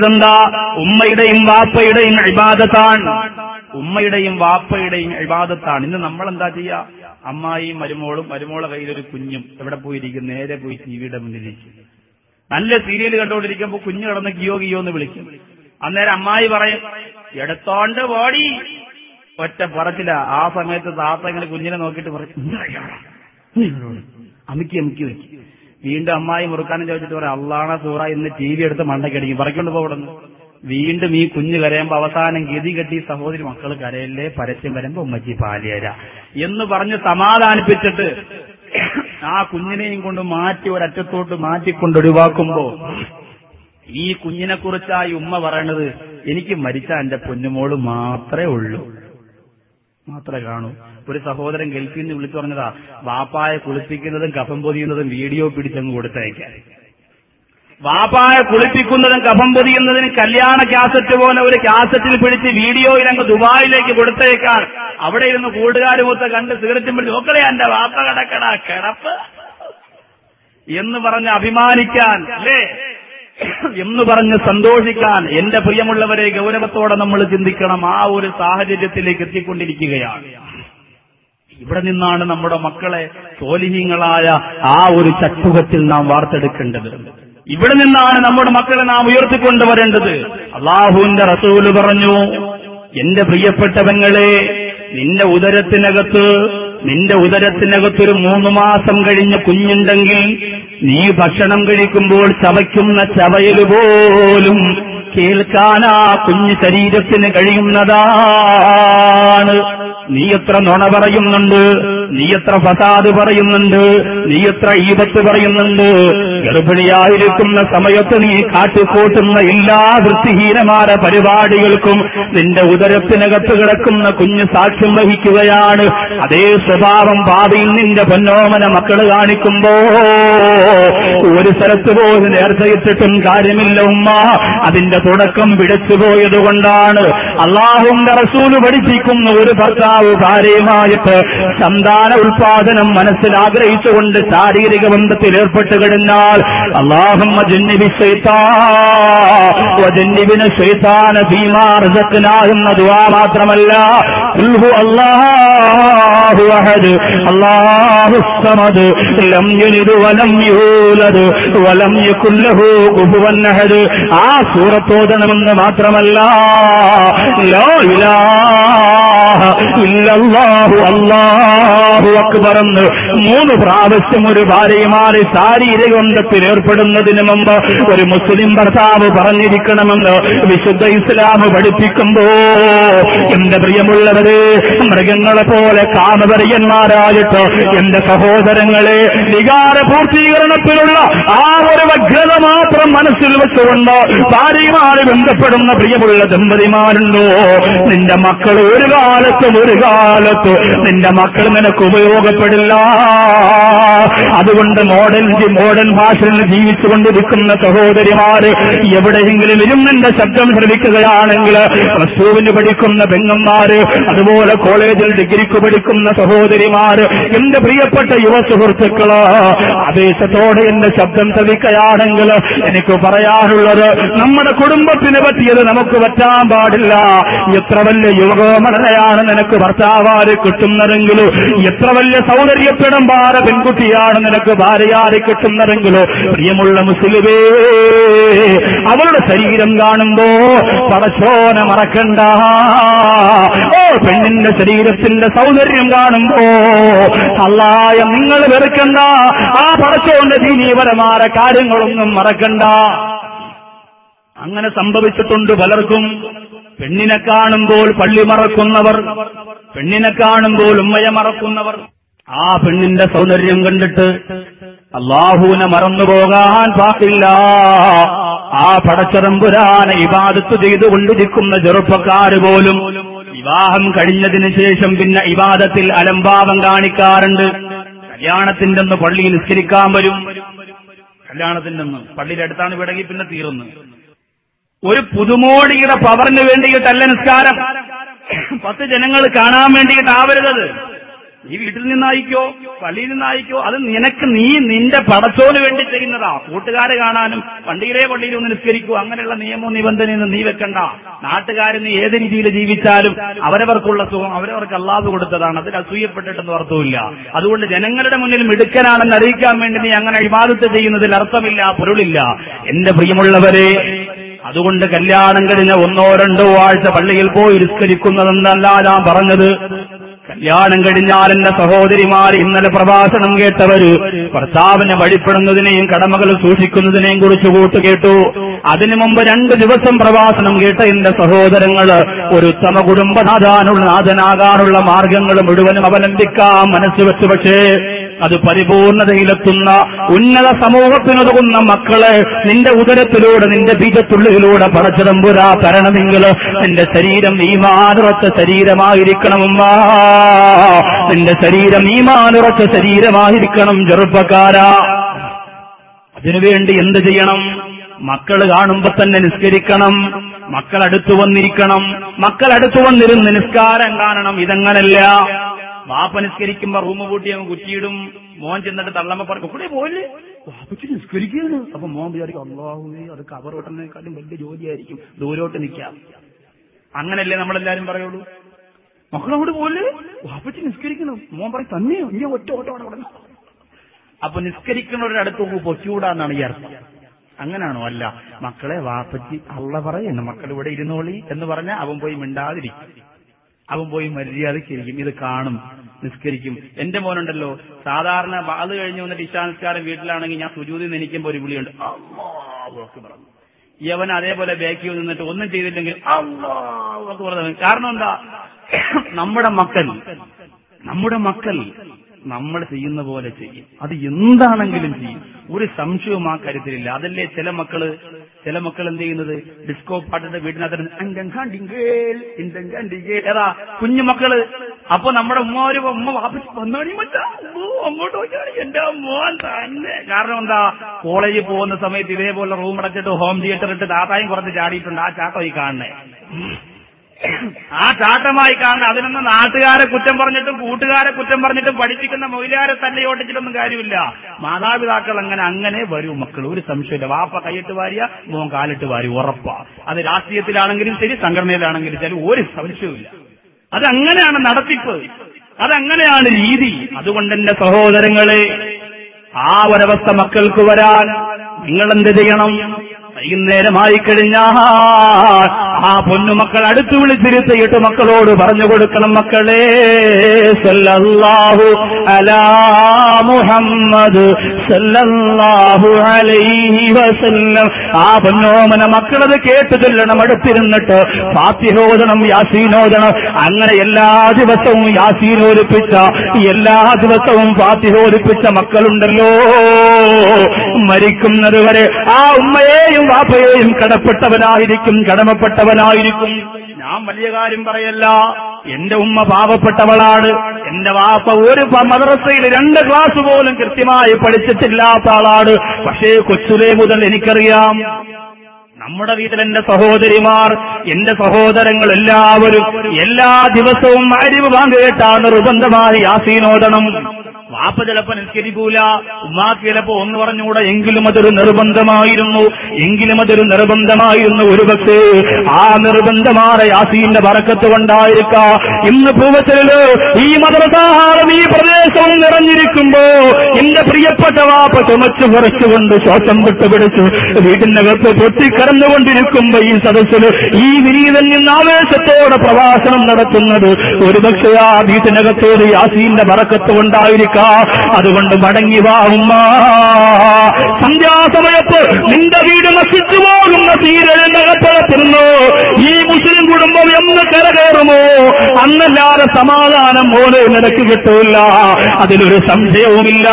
എന്താ ഉമ്മയുടെയും വാപ്പയുടെയും ഇബാദത്താണ് ഉമ്മയുടെയും വാപ്പയുടെയും ഇബാദത്താണ് ഇന്ന് നമ്മൾ എന്താ ചെയ്യാ അമ്മായിയും മരുമോളും മരുമോളെ കയ്യിലൊരു കുഞ്ഞും എവിടെ പോയിരിക്കും നേരെ പോയി ടിവിയുടെ മുന്നിലിരിക്കും നല്ല സീരിയൽ കണ്ടുകൊണ്ടിരിക്കുമ്പോ കുഞ്ഞു കിടന്ന് കിയോ കിയോ എന്ന് വിളിക്കും അന്നേരം അമ്മായി പറയും എടുത്തോണ്ട് പോടി ഒറ്റ പറച്ചില്ല ആ സമയത്ത് താത്ത ഇങ്ങനെ കുഞ്ഞിനെ നോക്കിയിട്ട് പറയും അമുക്കി അമുക്കി വെക്കും വീണ്ടും അമ്മായി മുറുക്കാനും ചോദിച്ചിട്ട് പറയാം അള്ളാണ സൂറ ഇന്ന് ടി വി എടുത്ത് മണ്ടക്കടിക്കും പറക്കൊണ്ട് പോകണമെന്ന് വീണ്ടും ഈ കുഞ്ഞ് കരയുമ്പോ അവസാനം ഗതി കെട്ടി സഹോദരി മക്കൾ കരയല്ലേ പരസ്യം വരുമ്പോ ഉമ്മച്ചി പാലിയര എന്ന് പറഞ്ഞ് സമാധാനിപ്പിച്ചിട്ട് ആ കുഞ്ഞിനെയും കൊണ്ട് മാറ്റി ഒരറ്റത്തോട്ട് മാറ്റിക്കൊണ്ട് ഒഴിവാക്കുമ്പോ ഈ കുഞ്ഞിനെ കുറിച്ചായി ഉമ്മ പറയണത് എനിക്ക് മരിച്ച എന്റെ പൊന്നുമോള് മാത്രമേ ഉള്ളൂ മാത്രമേ കാണൂ ഒരു സഹോദരൻ ഗൾഫിൽ നിന്ന് വിളിച്ചു പറഞ്ഞതാ വാപ്പായെ കുളിപ്പിക്കുന്നതും കഫം പൊതിയുന്നതും വീഡിയോ പിടിച്ചങ്ങ് കൊടുത്തയക്കാൻ വാപ്പായെ കുളിപ്പിക്കുന്നതും കഫം പൊതിയുന്നതിന് കല്യാണ കാസറ്റ് പോലെ ഒരു കാസറ്റിൽ പിടിച്ച് വീഡിയോയിൽ അങ്ങ് ദുബായിലേക്ക് കൊടുത്തേക്കാൻ അവിടെ ഇരുന്ന് കൂട്ടുകാരുമൊത്ത് കണ്ട് സിഗരറ്റും പിടിച്ച് നോക്കളെ എന്റെ വാപ്പ കിടക്കട കിടപ്പ് എന്ന് പറഞ്ഞ് അഭിമാനിക്കാൻ അല്ലേ എന്ന് പറഞ്ഞ് സന്തോഷിക്കാൻ എന്റെ പ്രിയമുള്ളവരെ ഗൗരവത്തോടെ നമ്മൾ ചിന്തിക്കണം ആ ഒരു സാഹചര്യത്തിലേക്ക് എത്തിക്കൊണ്ടിരിക്കുകയാണ് ഇവിടെ നിന്നാണ് നമ്മുടെ മക്കളെ സോലിഹീങ്ങളായ ആ ഒരു ചട്ടുകത്തിൽ നാം വാർത്തെടുക്കേണ്ടത് ഇവിടെ നിന്നാണ് നമ്മുടെ മക്കളെ നാം ഉയർത്തിക്കൊണ്ടുവരേണ്ടത് അള്ളാഹുവിന്റെ റസൂല് പറഞ്ഞു എന്റെ പ്രിയപ്പെട്ടവങ്ങളെ നിന്റെ ഉദരത്തിനകത്ത് നിന്റെ ഉദരത്തിനകത്തൊരു മൂന്ന് മാസം കഴിഞ്ഞ കുഞ്ഞുണ്ടെങ്കിൽ നീ ഭക്ഷണം കഴിക്കുമ്പോൾ ചവയ്ക്കുന്ന ചവയല് പോലും കേൾക്കാൻ ആ കുഞ്ഞു ശരീരത്തിന് കഴിയുന്നതാണ് നീ എത്ര നുണ പറയുന്നുണ്ട് നീ എത്ര ഫസാദ് പറയുന്നുണ്ട് നീ എത്ര ഈപത്ത് പറയുന്നുണ്ട് ഗർഭിണിയായിരിക്കുന്ന സമയത്ത് നീ കാട്ടിക്കൂട്ടുന്ന എല്ലാ വൃത്തിഹീനമായ പരിപാടികൾക്കും നിന്റെ ഉദരത്തിനകത്ത് കിടക്കുന്ന കുഞ്ഞ് സാക്ഷ്യം വഹിക്കുകയാണ് അതേ സ്വഭാവം ഭാവിയിൽ നിന്റെ പൊന്നോമന മക്കള് കാണിക്കുമ്പോ ഒരു സ്ഥലത്ത് പോയി നേർച്ചയിട്ടിട്ടും കാര്യമില്ല ഉമ്മ അതിന്റെ തുടക്കം പിടിച്ചുപോയത് കൊണ്ടാണ് അള്ളാഹുന്റെ റസൂല് പഠിപ്പിക്കുന്ന ഒരു ഭർത്താവ് ഭാര്യയുമായിട്ട് സന്താന ഉൽപാദനം മനസ്സിൽ ആഗ്രഹിച്ചുകൊണ്ട് ശാരീരിക ബന്ധത്തിൽ ഏർപ്പെട്ട് കഴിഞ്ഞാൽ അള്ളാഹുമ്മ ജന്നിബി ജന്നിബിന് ശൈത്താന ഭീമാർജക്കന എന്ന ദുവാ മാത്രമല്ല ഉൽഹു അല്ലാഹു അഹദ് അല്ലാഹു സമദ് ലം യലിദ് വലം യൂലദ് വലം യകുൽ ലഹു കുഫുവൻ അഹദ് ആ സൂറത്തോദണമെന്ന് മാത്രമല്ല ലാ ഇലാഹ ഇല്ലല്ലാഹു അല്ലാഹു അക്ബർ എന്ന് മൂന്ന് പ്രാവശ്യം ഒരു ഭാര്യയുമാറി ശാരീരിക ബന്ധത്തിൽ ഏർപ്പെടുന്നതിന് മുമ്പ് ഒരു മുസ്ലിം ഭർത്താവ് പറഞ്ഞിരിക്കണമെന്ന് വിശുദ്ധ ഇസ്ലാം പഠിപ്പിക്കുമ്പോ എന്റെ പ്രിയമുള്ളവര് മൃഗങ്ങളെ പോലെ കാമപരിയന്മാരായിട്ട് എന്റെ സഹോദരങ്ങളെ വികാര പൂർത്തീകരണത്തിലുള്ള ആ ഒരു വ്യഗ്രത മാത്രം മനസ്സിൽ വെച്ചുകൊണ്ട് ഭാര്യയുമായി ബന്ധപ്പെടുന്ന പ്രിയമുള്ള ദമ്പതിമാരുണ്ടോ നിന്റെ മക്കൾ ഒരു കാലത്തും ഒരു കാലത്ത് നിന്റെ മക്കൾ നിനക്ക് ഉപയോഗപ്പെടില്ല അതുകൊണ്ട് മോഡേൺ മോഡേൺ ഭാഷയിൽ ജീവിച്ചുകൊണ്ടിരിക്കുന്ന സഹോദരിമാര് എവിടെയെങ്കിലും ഇരുന്നിന്റെ ശബ്ദം ശ്രമിക്കുകയാണെങ്കിൽ പ്ലസ് ടുവിന് പഠിക്കുന്ന പെങ്ങന്മാര് അതുപോലെ കോളേജിൽ ഡിഗ്രിക്ക് പഠിക്കുന്ന സഹോദരിമാര് എന്റെ പ്രിയപ്പെട്ട യുവ സുഹൃത്തുക്കള് ആവേശത്തോടെ എന്റെ ശബ്ദം ശ്രമിക്കുകയാണെങ്കിൽ എനിക്ക് പറയാനുള്ളത് നമ്മുടെ കുടുംബത്തിനെ പറ്റിയത് നമുക്ക് പറ്റാൻ പാടില്ല എത്ര വലിയ യുവകോമണയാണ് നിനക്ക് ഭർത്താവാര് കിട്ടുന്നതെങ്കിലോ എത്ര വലിയ സൗന്ദര്യപ്പെടമ്പാറ പെൺകുട്ടിയാണ് നിനക്ക് ഭാര്യയാരെ കിട്ടുന്നതെങ്കിലോ പ്രിയമുള്ള മുസ്ലിമേ അവളുടെ ശരീരം കാണുമ്പോ പടച്ചോന മറക്കണ്ട ഓ പെണ്ണിന്റെ ശരീരത്തിന്റെ സൗന്ദര്യം കാണുമ്പോ അല്ലായ നിങ്ങൾ വെറുക്കണ്ട ആ പടച്ചോന്റെ ദീനീപരമായ കാര്യങ്ങളൊന്നും മറക്കണ്ട അങ്ങനെ സംഭവിച്ചിട്ടുണ്ട് പലർക്കും പെണ്ണിനെ കാണുമ്പോൾ പള്ളി മറക്കുന്നവർ പെണ്ണിനെ കാണുമ്പോൾ ഉമ്മയെ മറക്കുന്നവർ ആ പെണ്ണിന്റെ സൗന്ദര്യം കണ്ടിട്ട് അള്ളാഹുവിനെ മറന്നുപോകാൻ പാടില്ല ആ പടച്ചതമ്പുരാനെ ഇബാദത്ത് ചെയ്തുകൊണ്ടിരിക്കുന്ന ചെറുപ്പക്കാര് പോലും വിവാഹം കഴിഞ്ഞതിന് ശേഷം പിന്നെ ഇബാദത്തിൽ അലംഭാവം കാണിക്കാറുണ്ട് കല്യാണത്തിന്റെ ഒന്ന് പള്ളിയിൽ നിസ്കരിക്കാൻ വരും കല്യാണത്തിന്റെ ഒന്ന് പള്ളിയുടെ അടുത്താണ് വിടങ്ങി പിന്നെ തീർന്നു ഒരു പുതുമോടിയുടെ പവറിന് വേണ്ടിയിട്ടല്ല നിസ്കാരം പത്ത് ജനങ്ങൾ കാണാൻ വേണ്ടിയിട്ടാവരുതത് നീ വീട്ടിൽ നിന്നായിക്കോ പള്ളിയിൽ നിന്നായിക്കോ അത് നിനക്ക് നീ നിന്റെ പടച്ചോന് വേണ്ടി ചെയ്യുന്നതാ കൂട്ടുകാരെ കാണാനും പള്ളിയിലെ പള്ളിയിൽ ഒന്ന് നിസ്കരിക്കൂ അങ്ങനെയുള്ള നിയമവും നിബന്ധനയൊന്നും നീ വെക്കണ്ട നാട്ടുകാർ നീ ഏത് രീതിയിൽ ജീവിച്ചാലും അവരവർക്കുള്ള സുഖം അവരവർക്ക് അല്ലാതെ കൊടുത്തതാണ് അതിൽ അസൂയപ്പെട്ടിട്ടൊന്നും അർത്ഥമില്ല അതുകൊണ്ട് ജനങ്ങളുടെ മുന്നിൽ മിടുക്കനാണെന്ന് അറിയിക്കാൻ വേണ്ടി നീ അങ്ങനെ ഇബാദത്ത് ചെയ്യുന്നതിൽ അർത്ഥമില്ല പൊരുളില്ല എന്റെ പ്രിയമുള്ളവരെ അതുകൊണ്ട് കല്യാണം കഴിഞ്ഞ ഒന്നോ രണ്ടോ ആഴ്ച പള്ളിയിൽ പോയി നിസ്കരിക്കുന്നതെന്നല്ല ഞാൻ പറഞ്ഞത് കല്യാണം കഴിഞ്ഞാൽ എന്റെ സഹോദരിമാർ ഇന്നലെ പ്രഭാഷണം കേട്ടവര് ഭർത്താവിനെ വഴിപ്പെടുന്നതിനെയും കടമകൾ സൂക്ഷിക്കുന്നതിനെയും കുറിച്ച് കൂട്ട് കേട്ടു അതിനു മുമ്പ് രണ്ട് ദിവസം പ്രഭാഷണം കേട്ട എന്റെ സഹോദരങ്ങള് ഒരു ഉത്തമ കുടുംബനാഥാനുള്ള നാഥനാകാനുള്ള മാർഗങ്ങൾ മുഴുവനും അവലംബിക്കാം മനസ്സ് വെച്ച് പക്ഷേ അത് പരിപൂർണതയിലെത്തുന്ന ഉന്നത സമൂഹത്തിനൊതുങ്ങുന്ന മക്കളെ നിന്റെ ഉദരത്തിലൂടെ നിന്റെ ബീജത്തുള്ളിലൂടെ പടച്ചിടമ്പുരാ തരണമെങ്കിൽ നിന്റെ ശരീരം ഈമാനുറച്ച ശരീരമായിരിക്കണമുമ്മ നിന്റെ ശരീരം ഈമാനുറച്ച ശരീരമായിരിക്കണം ചെറുപ്പക്കാരാ അതിനുവേണ്ടി എന്ത് ചെയ്യണം മക്കൾ കാണുമ്പോ തന്നെ നിസ്കരിക്കണം മക്കൾ അടുത്തു വന്നിരിക്കണം മക്കൾ അടുത്തു വന്നിരുന്ന് നിസ്കാരം കാണണം ഇതങ്ങനല്ല വാപ്പ നിസ്കരിക്കുമ്പോ റൂം പൂട്ടി അങ്ങ് കുറ്റിയിടും മോൻ ചെന്നിട്ട് തള്ളമ്മ പറഞ്ഞു കൂടെ പോലെ വാപ്പച്ച് നിസ്കരിക്കുകയാണ് അപ്പൊ മോൻ വിചാരിക്കും അള്ളാഹുവേ അത് കവർ ഓട്ടുന്നതിനെക്കാളും വലിയ ജോലിയായിരിക്കും ദൂരോട്ട് നിൽക്കാം അങ്ങനല്ലേ നമ്മളെല്ലാരും പറയുള്ളൂ മക്കളങ്ങോട്ട് പോലെ വാപ്പച്ച് നിസ്കരിക്കണം മോൻ പറയും തന്നെയോ ഇനി ഒറ്റ ഓട്ടം അവിടെ കിടന്നു അപ്പൊ നിസ്കരിക്കുന്നവരുടെ അടുത്ത് പൊക്കിയൂടാന്നാണ് ഈ അർത്ഥം അങ്ങനാണോ അല്ല മക്കളെ വാപ്പച്ചി അള്ള പറയുന്നു മക്കൾ ഇവിടെ ഇരുന്നോളി എന്ന് പറഞ്ഞാൽ അവൻ പോയി മിണ്ടാതിരിക്കും അവൻ പോയി മര്യാദയ്ക്കിരിക്കും ഇത് കാണും നിസ്കരിക്കും എന്റെ മോനുണ്ടല്ലോ സാധാരണ അത് കഴിഞ്ഞ് വന്നിട്ട് ഇശാനിസ്കാരം വീട്ടിലാണെങ്കിൽ ഞാൻ സുജൂതി നിനിക്കുമ്പോ ഒരു വിളിയുണ്ട് അള്ളാഹു അക്ബർ എന്ന്. യവൻ അതേപോലെ ബാക്കിൽ നിന്നിട്ട് ഒന്നും ചെയ്തില്ലെങ്കിൽ അള്ളാഹു അക്ബർ എന്ന്. കാരണം എന്താ നമ്മുടെ മക്കൾ നമ്മുടെ മക്കൾ നമ്മൾ ചെയ്യുന്ന പോലെ ചെയ്യും അത് എന്താണെങ്കിലും ചെയ്യും ഒരു സംശയവും ആ കാര്യത്തിലില്ല അതല്ലേ ചില മക്കള് ചില മക്കൾ എന്ത് ചെയ്യുന്നത് ഡിസ്കോ പാട്ടിന്റെ വീടിനകത്ത് ഏതാ കുഞ്ഞു മക്കള് അപ്പൊ നമ്മുടെ ഉമ്മ ഒരു ഉമ്മ വാപ്പിച്ച് വന്നോണി മറ്റാ അമ്മോ, അങ്ങോട്ട് നോക്കിയാണ് എന്റെ മോൻ തന്നെ കാരണം എന്താ കോളേജിൽ പോകുന്ന സമയത്ത് ഇതേപോലെ റൂം അടച്ചിട്ട് ഹോം തിയേറ്റർ ഇട്ട് താത്തായും കുറച്ച് ചാടിയിട്ടുണ്ട് ആ ചാട്ടോ ഈ കാണണേ ആ ചാട്ടമായി കാണുന്ന അതിനൊന്നും നാട്ടുകാരെ കുറ്റം പറഞ്ഞിട്ടും കൂട്ടുകാരെ കുറ്റം പറഞ്ഞിട്ടും പഠിപ്പിക്കുന്ന മൊയിലാരെ തന്നെ ഓട്ടിച്ചിട്ടൊന്നും കാര്യമില്ല മാതാപിതാക്കൾ അങ്ങനെ അങ്ങനെ വരൂ മക്കൾ ഒരു സംശയമില്ല വാപ്പ കൈയിട്ട് വാരിയ മോൻ കാലിട്ട് വാരി ഉറപ്പാ അത് രാഷ്ട്രീയത്തിലാണെങ്കിലും ശരി സംഘടനയിലാണെങ്കിലും ശരി ഒരു സംശയവുമില്ല അതങ്ങനെയാണ് നടത്തിപ്പ് അതങ്ങനെയാണ് രീതി അതുകൊണ്ട് എന്റെ സഹോദരങ്ങളെ ആ ഒരവസ്ഥ മക്കൾക്ക് വരാൻ നിങ്ങൾ എന്ത് ചെയ്യണം വൈകുന്നേരമായി കഴിഞ്ഞാൽ ആ പൊന്നുമക്കൾ അടുത്ത് വിളിച്ചിരുത്തിയിട്ട് മക്കളോട് പറഞ്ഞു കൊടുക്കണം മക്കളെ സല്ലല്ലാഹു അലാ മുഹമ്മദ് സല്ലല്ലാഹു അലൈഹി വസല്ലം ആ പൊന്നോമന മക്കളത് കേട്ട് ചൊല്ലണം അടുത്തിരുന്നിട്ട് ഫാത്തിഹോദനം യാസീനോദനം അങ്ങനെ എല്ലാ ദിവസവും യാസീനോദിപ്പിച്ച എല്ലാ ദിവസവും ഫാത്തിഹോദിപ്പിച്ച മക്കളുണ്ടല്ലോ മരിക്കുന്നത് വരെ ആ ഉമ്മയെയും വാപ്പയെയും കടപ്പെട്ടവനായിരിക്കും കടമപ്പെട്ടവനായിരിക്കും ഞാൻ വലിയ കാര്യം പറയല്ല എന്റെ ഉമ്മ പാവപ്പെട്ടവളാണ് എന്റെ വാപ്പ ഒരു പ- മദ്രസയിൽ രണ്ട് ക്ലാസ് പോലും കൃത്യമായി പഠിച്ചിട്ടില്ലാത്ത ആളാണ് പക്ഷേ കൊച്ചുലേ മുതൽ എനിക്കറിയാം നമ്മുടെ വീട്ടിൽ എന്റെ സഹോദരിമാർ എന്റെ സഹോദരങ്ങൾ എല്ലാവരും എല്ലാ ദിവസവും അരിവ് പങ്കുകേട്ടാണ് നിർബന്ധമായി യാസീനോദണം വാപ്പ ചിലപ്പോ നിസ്കരിക്കൂല ഉമ്മാക്ക് ചിലപ്പോ ഒന്ന് പറഞ്ഞുകൂടെ എങ്കിലും അതൊരു നിർബന്ധമായിരുന്നു എങ്കിലും അതൊരു നിർബന്ധമായിരുന്നു ഒരുപക്ഷേ ആ നിർബന്ധമായ യാസീന്റെ വറക്കത്ത് കൊണ്ടായിരിക്കാം ഇന്ന് പൂവച്ചലില് ഈ മദ്രസാഹാരം ഈ പ്രദേശവും നിറഞ്ഞിരിക്കുമ്പോ എന്റെ പ്രിയപ്പെട്ട വാപ്പ ചുമച്ചു കുറച്ചുകൊണ്ട് ശ്വാസം വിട്ടുപിടിച്ച് വീട്ടിനകത്ത് പൊട്ടിക്കടന്നുകൊണ്ടിരിക്കുമ്പോ ഈ സദസ്സിൽ ഈ വിനീതൻ നിന്ന് ആവേശത്തോടെ പ്രഭാഷണം നടത്തുന്നത് ഒരുപക്ഷെ ആ വീട്ടിനകത്തോട് യാസീന്റെ വറക്കത്ത് കൊണ്ടായിരിക്കാം അതുകൊണ്ട് മടങ്ങി വാ ഉമ്മ സന്ധ്യാസമയത്ത് നിന്റെ വീട് നശിച്ചു പോകുന്ന തീരകപ്പെടുന്നു ഈ മുസ്ലിം കുടുംബം എന്ന് കരകയറുമോ അന്നല്ലാതെ സമാധാനം പോലെ നിനക്ക് കിട്ടൂല അതിലൊരു സംശയവുമില്ല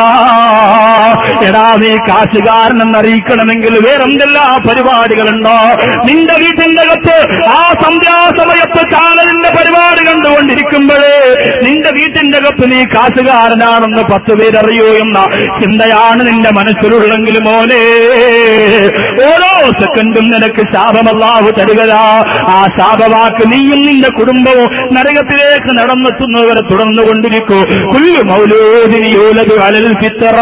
എടാ നീ കാശുകാരനെന്ന് അറിയിക്കണമെങ്കിൽ വേറെന്തെല്ലാ പരിപാടികളുണ്ടോ നിന്റെ വീട്ടിന്റെ അകത്ത് ആ സന്ധ്യാസമയത്ത് ചാനലിന്റെ പരിപാടി കണ്ടുകൊണ്ടിരിക്കുമ്പോഴേ നിന്റെ വീട്ടിന്റെ അകത്ത് നീ കാശുകാരനാണെന്ന് പത്ത് പേരറിയൂ എന്ന ചിന്തയാണ് നിന്റെ മനസ്സിലുള്ളെങ്കിൽ മോനെ ഓരോ സെക്കൻഡും നിനക്ക് ശാപമല്ലാവ് തരികയാ ആ ശാപവാക്ക് നീ നീയും നിന്റെ കുടുംബവും നരകത്തിലേക്ക് നടന്നെത്തുന്നവരെ തുടർന്നുകൊണ്ടിരിക്കൂ കുല്ലു മൗലൂദിന് യൂലതു അലൽ ഫിത്തറ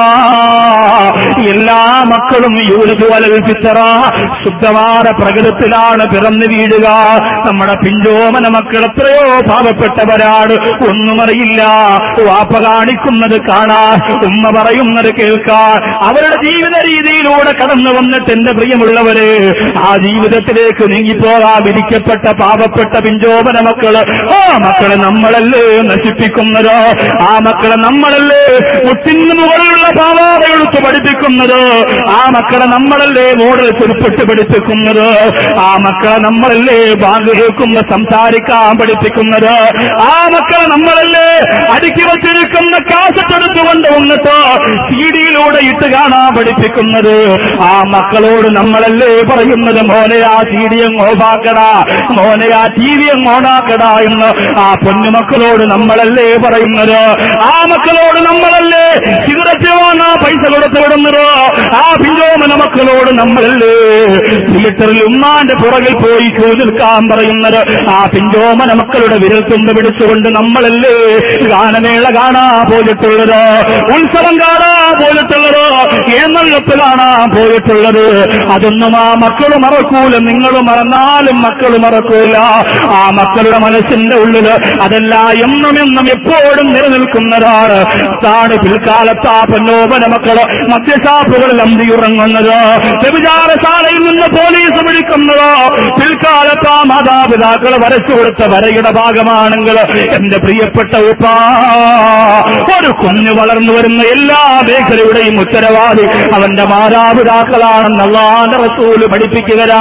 എല്ലാ മക്കളും യൂലതു അലൽ ഫിത്തറ ശുദ്ധമായ പ്രകൃതത്തിലാണ് പിറന്നു വീഴുക നമ്മുടെ പിഞ്ചോമന മക്കൾ എത്രയോ പാവപ്പെട്ടവരാണ് ഒന്നും അറിയില്ല വാപ്പ കാണിക്കുന്നത് കാണാൻ ഉമ്മ പറയുന്നത് കേൾക്കാൻ അവരുടെ ജീവിത രീതിയിലൂടെ കടന്നു വന്നിട്ട് എന്റെ പ്രിയമുള്ളവര് ആ ജീവിതത്തിലേക്ക് നീങ്ങിപ്പോകാൻ വിധിക്കപ്പെട്ട പാവപ്പെട്ട പിഞ്ചോമന മക്കള് ആ മക്കളെ നമ്മളല്ലേ നശിപ്പിക്കുന്നത് ആ മക്കളെ നമ്മളല്ലേ മുട്ടിന് മുകളിലുള്ള പാവാടയെടുത്ത് പഠിപ്പിക്കുന്നത് ആ മക്കളെ നമ്മളല്ലേ മോഡൽ ചെരുപ്പിട്ട് പഠിപ്പിക്കുന്നത് ആ മക്കളെ നമ്മളല്ലേ ബാങ്ക് കേൾക്കുമ്പോ സംസാരിക്കാൻ പഠിപ്പിക്കുന്നത് ആ മക്കളെ നമ്മളല്ലേ അടുക്കി വച്ചിരിക്കുന്ന കാശത്തെടുത്തുകൊണ്ട് വന്നിട്ട് സീഡിയിലൂടെ ഇട്ട് കാണാൻ പഠിപ്പിക്കുന്നത് ആ മക്കളോട് നമ്മളല്ലേ പറയുന്നത് മോനെ ആ സീഡിയും ഓഫാക്കടാ മോനെ ആ ടി വിയും ഓണാക്കടാ എന്ന് ആ പൊന്നുമക്കളോട് നമ്മളല്ലേ പറയുന്നത് ആ മക്കളോട് നമ്മളല്ലേ സിഗരറ്റ് വാങ്ങാ പൈസ കൊടുത്ത് വിടുന്നത് ആ പിഞ്ചോമന മക്കളോട് നമ്മളല്ലേ തിയേറ്ററിൽ ഉമ്മാന്റെ പുറകിൽ പോയി ക്യൂ നിൽക്കാൻ പറയുന്നത് ആ പിഞ്ചോമന മക്കളുടെ വിരൽ തുമ്പ് പിടിച്ചുകൊണ്ട് നമ്മളല്ലേ ഗാനമേള കാണാ പോയിട്ടുള്ളത് ഉത്സവം കാണാ പോയിട്ടുള്ളത് എഴുന്നള്ളത്ത് കാണാ പോയിട്ടുള്ളത് അതൊന്നും ആ മക്കൾ മറക്കൂല നിങ്ങൾ മറന്നാലും മക്കൾ മറക്കൂല ആ മക്കളുടെ മനസ്സിന്റെ ഉള്ളില് അതെല്ലാം എന്നും എന്നും എപ്പോഴും നിലനിൽക്കുന്നതാണ് താണ് പിൽക്കാലത്ത് ആ പൊന്നോപന മക്കള് മദ്യഷാപ്പുകളിൽ അന്തിയുറങ്ങുന്നത് വ്യഭിചാരശാലയിൽ നിന്ന് പോലീസ് വിളിക്കുന്നത് പിൽക്കാലത്ത് ആ മാതാപിതാക്കൾ വരച്ചു കൊടുത്ത വരയുടെ ഭാഗമാണെങ്കിൽ എന്റെ പ്രിയപ്പെട്ട ഉപ്പ ഒരു കുഞ്ഞു വളർന്നു വരുന്ന എല്ലാ മേഖലയുടെയും ഉത്തരവാദി അവന്റെ മാതാപിതാക്കളാണെന്ന് അള്ളാന്റെ റസൂല് പഠിപ്പിക്കുകരാ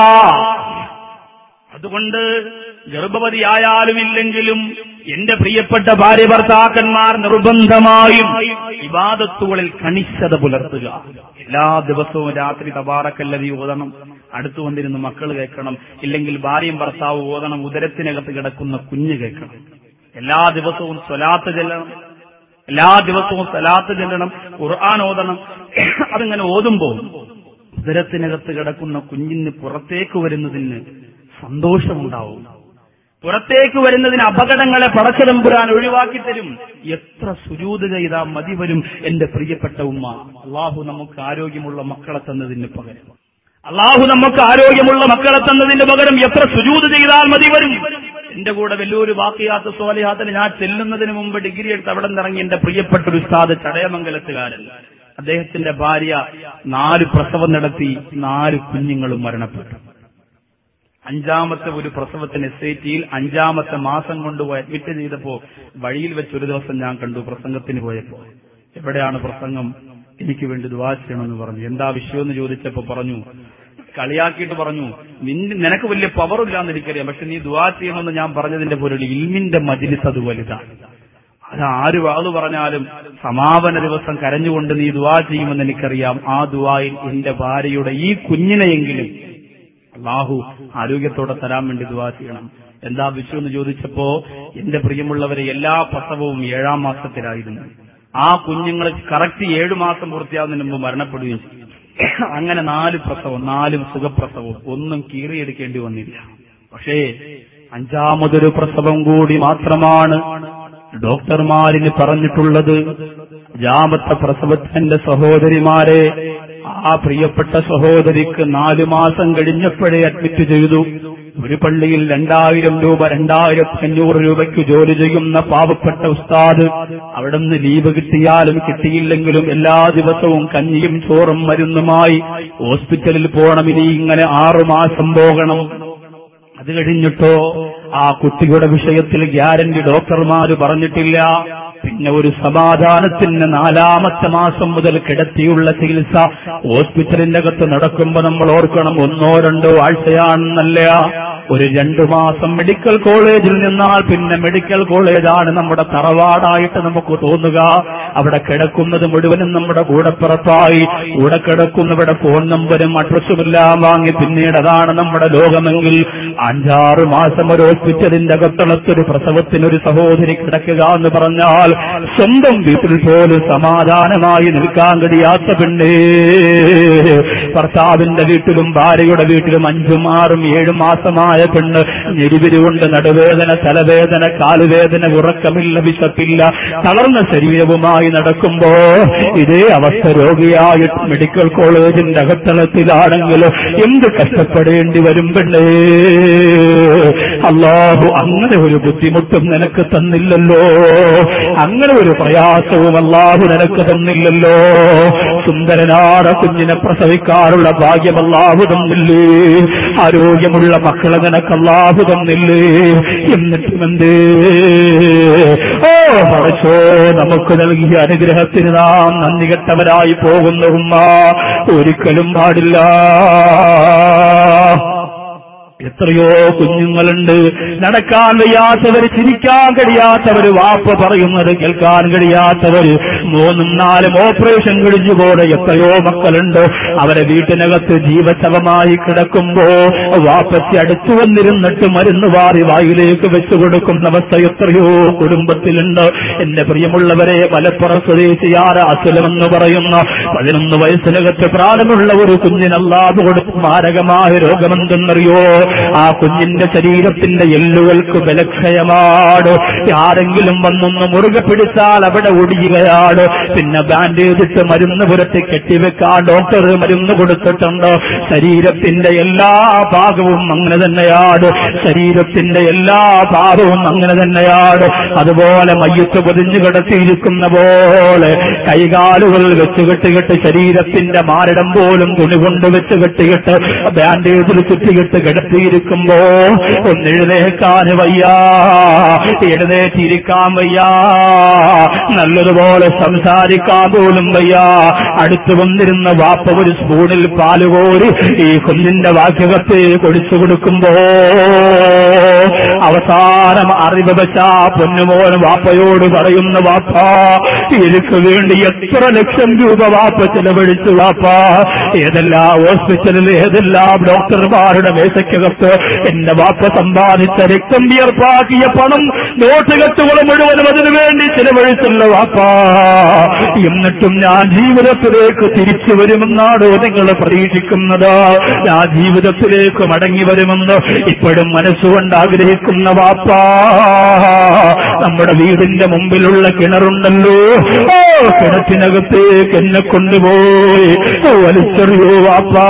അതുകൊണ്ട് ഗർഭവതിയായാലും ഇല്ലെങ്കിലും എന്റെ പ്രിയപ്പെട്ട ഭാര്യ ഭർത്താക്കന്മാർ നിർബന്ധമായും വിവാദത്തുകളിൽ കണിശത പുലർത്തുക എല്ലാ ദിവസവും രാത്രി തബാറക്കല്ലതി ഓതണം അടുത്തു വന്നിരുന്ന് മക്കൾ കേൾക്കണം ഇല്ലെങ്കിൽ ഭാര്യയും ഭർത്താവ് ഓതണം ഉദരത്തിനകത്ത് കിടക്കുന്ന കുഞ്ഞ് കേൾക്കണം എല്ലാ ദിവസവും സ്വലാത്ത് ചെല്ലണം എല്ലാ ദിവസവും സ്വലാത്ത് ചെല്ലണം ഖുർആൻ ഓതണം അതിങ്ങനെ ഓതുമ്പോൾ ഉദരത്തിനകത്ത് കിടക്കുന്ന കുഞ്ഞിന് പുറത്തേക്ക് വരുന്നതിന് സന്തോഷമുണ്ടാവും പുറത്തേക്ക് വരുന്നതിന് അപകടങ്ങളെ പടച്ചതമ്പുരാൻ ഒഴിവാക്കി തരും എത്ര സുജൂത് ചെയ്താൽ മതി വരും എന്റെ പ്രിയപ്പെട്ട ഉമ്മ അള്ളാഹു നമുക്ക് ആരോഗ്യമുള്ള മക്കളെ തന്നതിന് പകരം അള്ളാഹു നമുക്ക് ആരോഗ്യമുള്ള മക്കളെ തന്നതിന് പകരം എത്ര സുജൂത് ചെയ്താൽ മതി വരും എന്റെ കൂടെ വലിയൊരു വാക്കിയാത്ത സോലയാത്തിന് ഞാൻ ചെല്ലുന്നതിന് മുമ്പ് ഡിഗ്രി എടുത്ത് അവിടെ നിന്നിറങ്ങി എന്റെ പ്രിയപ്പെട്ട ഒരു ഉസ്താദ് ചടയമംഗലത്തുകാരൻ അദ്ദേഹത്തിന്റെ ഭാര്യ നാല് പ്രസവം നടത്തി നാല് കുഞ്ഞുങ്ങളും മരണപ്പെട്ടു അഞ്ചാമത്തെ ഒരു പ്രസവത്തിന് എസ് ഐ ടിയിൽ അഞ്ചാമത്തെ മാസം കൊണ്ടുപോയി അഡ്മിറ്റ് ചെയ്തപ്പോ വഴിയിൽ വെച്ച് ഒരു ദിവസം ഞാൻ കണ്ടു പ്രസംഗത്തിന് പോയപ്പോ എവിടെയാണ് പ്രസംഗം എനിക്ക് വേണ്ടി ദുവാ ചെയ്യണമെന്ന് പറഞ്ഞു എന്താ വിഷയമെന്ന് ചോദിച്ചപ്പോ പറഞ്ഞു കളിയാക്കിയിട്ട് പറഞ്ഞു നിന്റെ നിനക്ക് വലിയ പവറില്ലാന്ന് എനിക്കറിയാം പക്ഷെ നീ ദുവാ ചെയ്യണമെന്ന് ഞാൻ പറഞ്ഞതിന്റെ പൊരുൾ ഇൽമിന്റെ മജിലിസ് അത് വലുതാണ് അത് ആര് വാതു പറഞ്ഞാലും സമാപന ദിവസം കരഞ്ഞുകൊണ്ട് നീ ദുവാ ചെയ്യുമെന്ന് എനിക്കറിയാം ആ ദുവായിൽ എന്റെ ഭാര്യയുടെ ഈ കുഞ്ഞിനെയെങ്കിലും അള്ളാഹു ആരോഗ്യത്തോടെ തരാൻ വേണ്ടി ദുവാ ചെയ്യണം എന്താ വിഷയം എന്ന് ചോദിച്ചപ്പോ എന്റെ പ്രിയമുള്ളവരെ എല്ലാ പ്രസവവും ഏഴാം മാസത്തിലായിരുന്നു ആ കുഞ്ഞുങ്ങൾ കറക്റ്റ് ഏഴു മാസം പൂർത്തിയാവുന്നതിന് മുമ്പ് മരണപ്പെടുകയും ചെയ്തു അങ്ങനെ നാല് പ്രസവം നാലും സുഖപ്രസവവും ഒന്നും കീറിയെടുക്കേണ്ടി വന്നില്ല പക്ഷേ അഞ്ചാമതൊരു പ്രസവം കൂടി മാത്രമാണ് ഡോക്ടർമാരിന് പറഞ്ഞിട്ടുള്ളത് അഞ്ചാമത്തെ പ്രസവത്തിന്റെ സഹോദരിമാരെ ആ പ്രിയപ്പെട്ട സഹോദരിക്ക് നാലു മാസം കഴിഞ്ഞപ്പോഴേ അഡ്മിറ്റ് ചെയ്തു ഒരു പള്ളിയിൽ രണ്ടായിരം രൂപ രണ്ടായിരത്തി അഞ്ഞൂറ് രൂപയ്ക്ക് ജോലി ചെയ്യുന്ന പാവപ്പെട്ട ഉസ്താദ് അവിടുന്ന് ലീവ് കിട്ടിയാലും കിട്ടിയില്ലെങ്കിലും എല്ലാ ദിവസവും കഞ്ഞിയും ചോറും മരുന്നുമായി ഹോസ്പിറ്റലിൽ പോകണം ഇനി ഇങ്ങനെ ആറുമാസം പോകണം അത് കഴിഞ്ഞിട്ടോ ആ കുട്ടിയുടെ വിഷയത്തിൽ ഗ്യാരണ്ടി ഡോക്ടർമാര് പറഞ്ഞിട്ടില്ല പിന്നെ ഒരു സമാധാനത്തിന് നാലാമത്തെ മാസം മുതൽ കിടത്തിയുള്ള ചികിത്സ ഹോസ്പിറ്റലിന്റെ അകത്ത് നടക്കുമ്പോ നമ്മൾ ഓർക്കണം ഒന്നോ രണ്ടോ ആഴ്ചയാണെന്നല്ല ഒരു രണ്ടു മാസം മെഡിക്കൽ കോളേജിൽ നിന്നാൽ പിന്നെ മെഡിക്കൽ കോളേജാണ് നമ്മുടെ തറവാടായിട്ട് നമുക്ക് തോന്നുക അവിടെ കിടക്കുന്നത് മുഴുവനും നമ്മുടെ കൂടപ്പിറപ്പായി കൂടെ കിടക്കുന്നവരുടെ ഫോൺ നമ്പരും അഡ്രസ്സും എല്ലാം വാങ്ങി പിന്നീട് അതാണ് നമ്മുടെ ലോകമെങ്കിൽ അഞ്ചാറ് മാസം ഒരു ഹോസ്പിറ്റലിന്റെ അകത്തളത്തൊരു പ്രസവത്തിനൊരു സഹോദരി കിടക്കുക എന്ന് പറഞ്ഞാൽ സ്വന്തം വീട്ടിൽ പോലും സമാധാനമായി നിൽക്കാൻ കഴിയാത്ത പെണ്ണ് ഭർത്താവിന്റെ വീട്ടിലും ഭാര്യയുടെ വീട്ടിലും അഞ്ചും ആറും ഏഴും മാസമായ പെണ്ണ് ഞെരിവിരികൊണ്ട് നടുവേദന തലവേദന കാലുവേദന ഉറക്കമില്ല വിശപ്പില്ല തളർന്ന ശരീരവുമായി നടക്കുമ്പോ ഇതേ അവസ്ഥ രോഗിയായിട്ട് മെഡിക്കൽ കോളേജിന്റെ അകത്തളത്തിലാണെങ്കിൽ എന്ത് കഷ്ടപ്പെടേണ്ടി വരും പെണ്ണേ അള്ളാഹു അങ്ങനെ ഒരു ബുദ്ധിമുട്ടും നിനക്ക് തന്നില്ലല്ലോ അങ്ങനെ ഒരു പ്രയാസവും അള്ളാഹു നിനക്ക് തന്നില്ലല്ലോ സുന്ദരനാട കുഞ്ഞിനെ പ്രസവിക്കാനുള്ള ഭാഗ്യം അള്ളാഹു തന്നില്ലേ ആരോഗ്യമുള്ള മക്കളെ നിനക്ക് അള്ളാഹു തന്നില്ലേ എന്നിട്ടും എന്തേ ഓ പറച്ചോ നമുക്ക് നൽകിയ അനുഗ്രഹത്തിന് നാം നന്ദി കെട്ടവരായി പോകുന്ന ഉമ്മ ഒരിക്കലും പാടില്ല എത്രയോ കുഞ്ഞുങ്ങളുണ്ട് നടക്കാൻ വയ്യാത്തവര് ചിരിക്കാൻ കഴിയാത്തവര് വാപ്പ പറയുന്നത് കേൾക്കാൻ കഴിയാത്തവര് മൂന്നും നാലും ഓപ്പറേഷൻ കഴിഞ്ഞുപോലെ എത്രയോ മക്കളുണ്ട് അവരെ വീട്ടിനകത്ത് ജീവശവമായി കിടക്കുമ്പോ വാപ്പച്ചി അടുത്തു വന്നിരുന്നിട്ട് മരുന്ന് വാറി വായിലേക്ക് വെച്ചു കൊടുക്കുന്ന അവസ്ഥ എത്രയോ കുടുംബത്തിലുണ്ട് എന്റെ പ്രിയമുള്ളവരെ മലപ്പുറം സ്വദേശിയാര അസുലമെന്ന് പറയുന്ന പതിനൊന്ന് വയസ്സിനകത്ത് പ്രാണമുള്ള ഒരു കുഞ്ഞിനല്ലാതെ കൊടുത്ത മാരകമായ രോഗമെന്തെന്നറിയോ ആ കുഞ്ഞിന്റെ ശരീരത്തിന്റെ എല്ലുകൾക്ക് ബലക്ഷയമാണ് ആരെങ്കിലും വന്നൊന്ന് മുറുകെ പിടിച്ചാൽ അവിടെ ഒടിയുകയാണ് പിന്നെ ബാൻഡേജ് ഇട്ട് മരുന്ന് പുരട്ടി കെട്ടിവെക്കാൻ ഡോക്ടർ മരുന്ന് കൊടുത്തിട്ടുണ്ട് ശരീരത്തിന്റെ എല്ലാ ഭാഗവും അങ്ങനെ തന്നെയാണ് ശരീരത്തിന്റെ എല്ലാ ഭാഗവും അങ്ങനെ തന്നെയാണ് അതുപോലെ മയ്യത്ത് പൊതിഞ്ഞു കിടത്തിയിരിക്കുന്ന പോലെ കൈകാലുകൾ വെച്ച് കെട്ടികെട്ട് ശരീരത്തിന്റെ മാരടം പോലും തുണി കൊണ്ട് വെച്ച് കെട്ടികെട്ട് ബാൻഡേജിൽ ചുറ്റികെട്ട് കിടത്തിയിരിക്കുമ്പോ ഒന്നെഴുന്നേക്കാൻ വയ്യ എഴുന്നേറ്റിരിക്കാൻ വയ്യ നല്ലതുപോലെ സംസാരിക്കാൻ പോലും വയ്യ അടുത്തു വന്നിരുന്ന വാപ്പ ഒരു സ്പൂണിൽ പാലുകോരി ഈ കുഞ്ഞിന്റെ വാക്യകത്തെ കൊടിച്ചു കൊടുക്കുമ്പോ അവസാനം അറിവ് വെച്ച പൊന്നുമോൻ വാപ്പയോട് പറയുന്ന വാപ്പ എനിക്ക് വേണ്ടി എത്ര ലക്ഷം രൂപ വാപ്പ ചെലവഴിച്ചു വാപ്പ ഏതെല്ലാം ഹോസ്പിറ്റലിൽ ഏതെല്ലാം ഡോക്ടർമാരുടെ മേശയ്ക്കകത്ത് എന്റെ വാപ്പ സമ്പാദിച്ച രക്തം വിയർപ്പാക്കിയ പണം നോട്ടുകെട്ടുകൾ മുഴുവനും അതിനു വേണ്ടി ചെലവഴിച്ചുള്ള വാപ്പ എന്നിട്ടും ഞാൻ ജീവിതത്തിലേക്ക് തിരിച്ചു വരുമെന്നാണോ നിങ്ങൾ പ്രതീക്ഷിക്കുന്നത് ഞാൻ ജീവിതത്തിലേക്ക് മടങ്ങി വരുമെന്ന് ഇപ്പോഴും മനസ്സുകൊണ്ട് ആഗ്രഹിക്കുന്ന വാപ്പ നമ്മുടെ വീടിന്റെ മുമ്പിലുള്ള കിണറുണ്ടല്ലോ ഓ കിണറ്റിനകത്തേക്ക് എന്നെ കൊണ്ടുപോയി വലിച്ചെറിയോ വാപ്പാ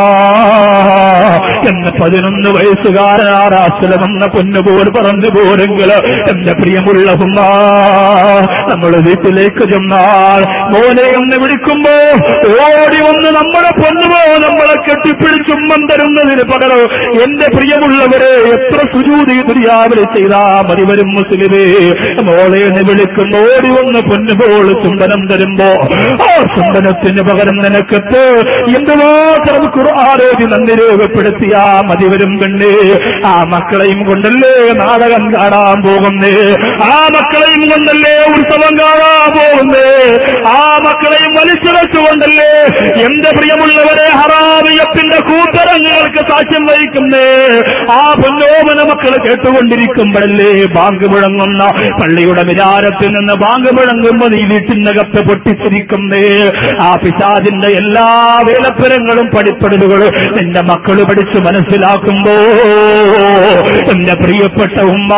എന്ന് പതിനൊന്ന് വയസ്സുകാരനാറാശ്രമെന്ന പൊന്നുപോൽ പറഞ്ഞു പോരെങ്കിൽ എന്റെ പ്രിയമുള്ള ഉമ്മ നമ്മൾ വീട്ടിലേക്ക് ചെന്നാൽ മോനെ എന്ന് വിളിക്കുമ്പോ ഓടി വന്ന് നമ്മുടെ പൊന്നുമോ നമ്മളെ കെട്ടിപ്പിടിച്ചുമ്മം തരുന്നതിന് പകരം എന്റെ പ്രിയമുള്ളവരെ എത്ര സുജൂതി ദുര്യാവല് ചെയ്താ മതി വരും മുസ്ലിമേ മോളെ എന്ന് വിളിക്കുന്നു ഓടി വന്ന് പൊന്നുപോൾ ചുംബനം തരുമ്പോ ആ ചുംബനത്തിന് പകരം നിനക്കത്ത് എന്തുമാത്രം ഖുർആാരോധി നന്ദി രൂപപ്പെടുത്തിയ മതി വരും പെണ്ണേ ആ മക്കളെയും കൊണ്ടല്ലേ നാടകം കാണാൻ പോകുന്നേ ആ മക്കളെയും കൊണ്ടല്ലേ ഉത്സവം കാണാൻ പോകുന്നേ ആ മക്കളെയും വലിച്ചിറച്ചുകൊണ്ടല്ലേ എന്റെ പ്രിയമുള്ളവരെ ഹറാമിയപ്പിന്റെ കൂത്തരങ്ങൾക്ക് സാക്ഷ്യം വഹിക്കുന്നേ ആ പൊന്നോമന മക്കൾ കേട്ടുകൊണ്ടിരിക്കുമ്പോഴല്ലേ ബാങ്ക് മുഴങ്ങുന്ന പള്ളിയുടെ വിചാരത്തിൽ നിന്ന് ബാങ്ക് മുഴങ്ങുമ്പോ നീ വീട്ടിനകത്ത് പൊട്ടിച്ചിരിക്കുന്നേ ആ പിശാദിന്റെ എല്ലാ വേലപ്പരങ്ങളും പഠിപ്പടലുകളും നിന്റെ മക്കൾ പഠിച്ച് മനസ്സിലാക്കുമ്പോ എന്റെ പ്രിയപ്പെട്ട ഉമ്മ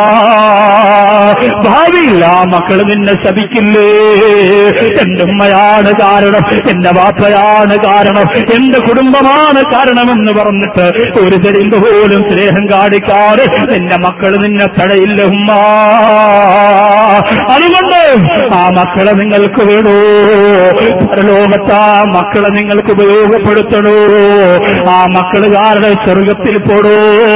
ഭാവിയിൽ ആ മക്കൾ നിന്നെ ശപിക്കില്ലേ എന്റെ ഉമ്മയാണ് കാരണം എന്റെ വാപ്പയാണ് കാരണം എന്റെ കുടുംബമാണ് കാരണമെന്ന് പറഞ്ഞിട്ട് ഒരു തെളിമ്പ് പോലും സ്നേഹം കാണിക്കാതെ നിന്റെ മക്കൾ നിന്നെ തടയില്ല ഉമ്മ അതുകൊണ്ട് ആ മക്കളെ നിങ്ങൾക്ക് വേണോ പരലോകത്ത് ആ മക്കളെ നിങ്ങൾക്ക് ഉപയോഗപ്പെടുത്തണോ ആ മക്കൾ കാരണം സ്വർഗത്തിൽ പോടോ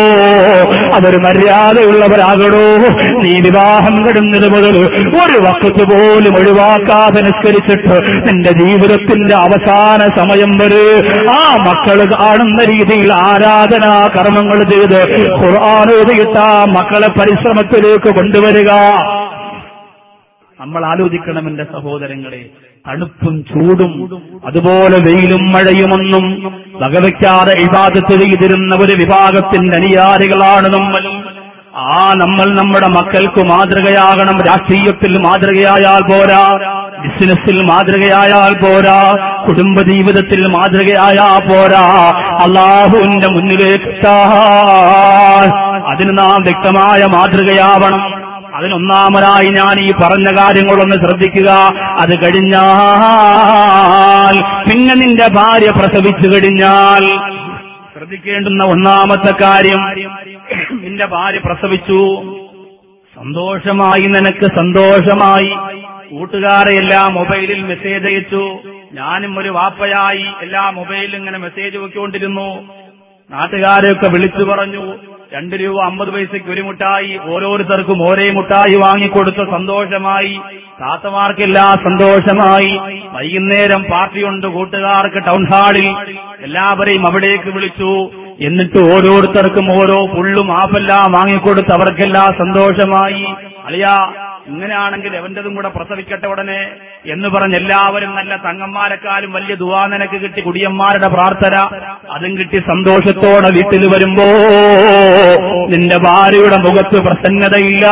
അവർ മര്യാദയുള്ളവരാകണോ നീ വിവാഹം കിടുന്നത് മുതൽ ഒരു വക്കത്ത് പോലും ഒഴിവാക്കാതെ നിസ്കരിച്ചിട്ട് നിന്റെ ജീവിതത്തിന്റെ അവസാന സമയം വരെ ആ മക്കൾ കാണുന്ന രീതിയിൽ ആരാധനാ കർമ്മങ്ങൾ ചെയ്ത് ഖുർആാനോദിയിട്ട് ആ മക്കളെ പരിശ്രമത്തിലേക്ക് കൊണ്ടുവരിക നമ്മൾ ആലോചിക്കണം എന്റെ സഹോദരങ്ങളെ തണുപ്പും ചൂടും അതുപോലെ വെയിലും മഴയുമൊന്നും വകവയ്ക്കാതെ ഇബാദത്ത് ചെയ്തിരുന്ന ഒരു വിഭാഗത്തിന്റെ അനുയാരികളാണ് നമ്മൾ ആ നമ്മൾ നമ്മുടെ മക്കൾക്ക് മാതൃകയാകണം രാഷ്ട്രീയത്തിൽ മാതൃകയായാൽ പോരാ ബിസിനസ്സിൽ മാതൃകയായാൽ പോരാ കുടുംബജീവിതത്തിൽ മാതൃകയായാൽ പോരാ അള്ളാഹുവിന്റെ മുന്നിലേക്ക് എത്താൻ അതിന് നാം വ്യക്തമായ മാതൃകയാവണം അതിനൊന്നാമനായി ഞാൻ ഈ പറഞ്ഞ കാര്യങ്ങളൊന്ന് ശ്രദ്ധിക്കുക അത് കഴിഞ്ഞാൽ പിന്നെ നിന്റെ ഭാര്യ പ്രസവിച്ചു കഴിഞ്ഞാൽ ശ്രദ്ധിക്കേണ്ടുന്ന ഒന്നാമത്തെ കാര്യം നിന്റെ ഭാര്യ പ്രസവിച്ചു സന്തോഷമായി നിനക്ക് സന്തോഷമായി കൂട്ടുകാരെ എല്ലാം മൊബൈലിൽ മെസ്സേജ് അയച്ചു ഞാനും ഒരു വാപ്പയായി എല്ലാ മൊബൈലിൽ ഇങ്ങനെ മെസ്സേജ് വെക്കൊണ്ടിരുന്നു നാട്ടുകാരെയൊക്കെ വിളിച്ചു പറഞ്ഞു രണ്ട് രൂപ അമ്പത് പൈസയ്ക്ക് ഒരു മുട്ടായി ഓരോരുത്തർക്കും ഓരേ മുട്ടായി വാങ്ങിക്കൊടുത്ത സന്തോഷമായി താത്തമാർക്കെല്ലാം സന്തോഷമായി വൈകുന്നേരം പാർട്ടിയുണ്ട് കൂട്ടുകാർക്ക് ടൗൺ ഹാളിൽ എല്ലാവരെയും അവിടേക്ക് വിളിച്ചു എന്നിട്ട് ഓരോരുത്തർക്കും ഓരോ പുള്ളും ആപ്പെല്ലാം വാങ്ങിക്കൊടുത്ത് അവർക്കെല്ലാം സന്തോഷമായി അളിയാ ഇങ്ങനെയാണെങ്കിൽ എവന്റതും കൂടെ പ്രസവിക്കട്ടെ ഉടനെ എന്ന് പറഞ്ഞ് എല്ലാവരും നല്ല തങ്ങന്മാരെക്കാളും വലിയ ദുവാ നിനക്ക് കിട്ടി കുടിയന്മാരുടെ പ്രാർത്ഥന അതും കിട്ടി സന്തോഷത്തോടെ വീട്ടിൽ വരുമ്പോ നിന്റെ ഭാര്യയുടെ മുഖത്ത് പ്രസന്നതയില്ല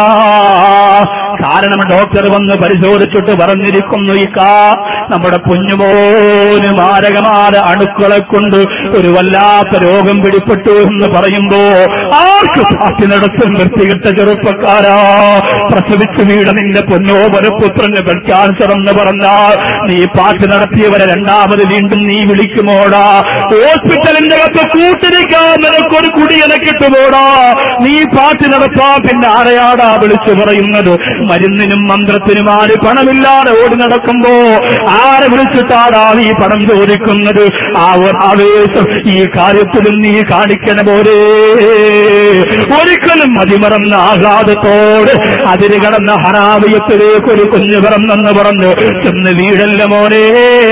കാരണം ഡോക്ടർ വന്ന് പരിശോധിച്ചിട്ട് പറഞ്ഞിരിക്കുന്നു ഈ കാ നമ്മുടെ കുഞ്ഞുമോന് മാരകമായ അണുക്കളെ കൊണ്ട് ഒരു വല്ലാത്ത രോഗം പിടിപ്പെട്ടു എന്ന് പറയുമ്പോ ആർക്ക് പാർട്ടി നടത്തും വൃത്തികെട്ട ചെറുപ്പക്കാരാ പ്രസവിച്ചു വീട് നിന്റെ പൊന്നോ വരപുത്രന് ബ്ലഡ് ക്യാൻസർ എന്ന് പറഞ്ഞാൽ നീ പാർട്ടി നടത്തിയവരെ രണ്ടാമത് വീണ്ടും നീ വിളിക്കുമോടാ ഹോസ്പിറ്റലിന്റെ അകത്ത് കൂട്ടിരിക്കാൻ നിനക്കൊരു കുടിയനെ കിട്ടുമോടാ നീ പാർട്ടി നടത്താൻ പിന്നെ ആരെയാടാ വിളിച്ചു പറയുന്നത് മരുന്നിനും മന്ത്രത്തിനും ആര് പണമില്ലാതെ ഓടി നടക്കുമ്പോ ആരെ വിളിച്ചിട്ടാടാ നീ പണം ചോദിക്കുന്നത് ആ ഒരു ആവേശം ഈ കാര്യത്തിലും നീ കാണിക്കണ പോലെ ഒരിക്കലും മതിമറന്ന ആഹ്ലാദത്തോട് അതിര് കടന്ന ഹറാവിയത്തിലേക്ക് ഒരു കുഞ്ഞു പിറന്നെന്ന് പറഞ്ഞു ചെന്ന് വീടല്ല മോനെ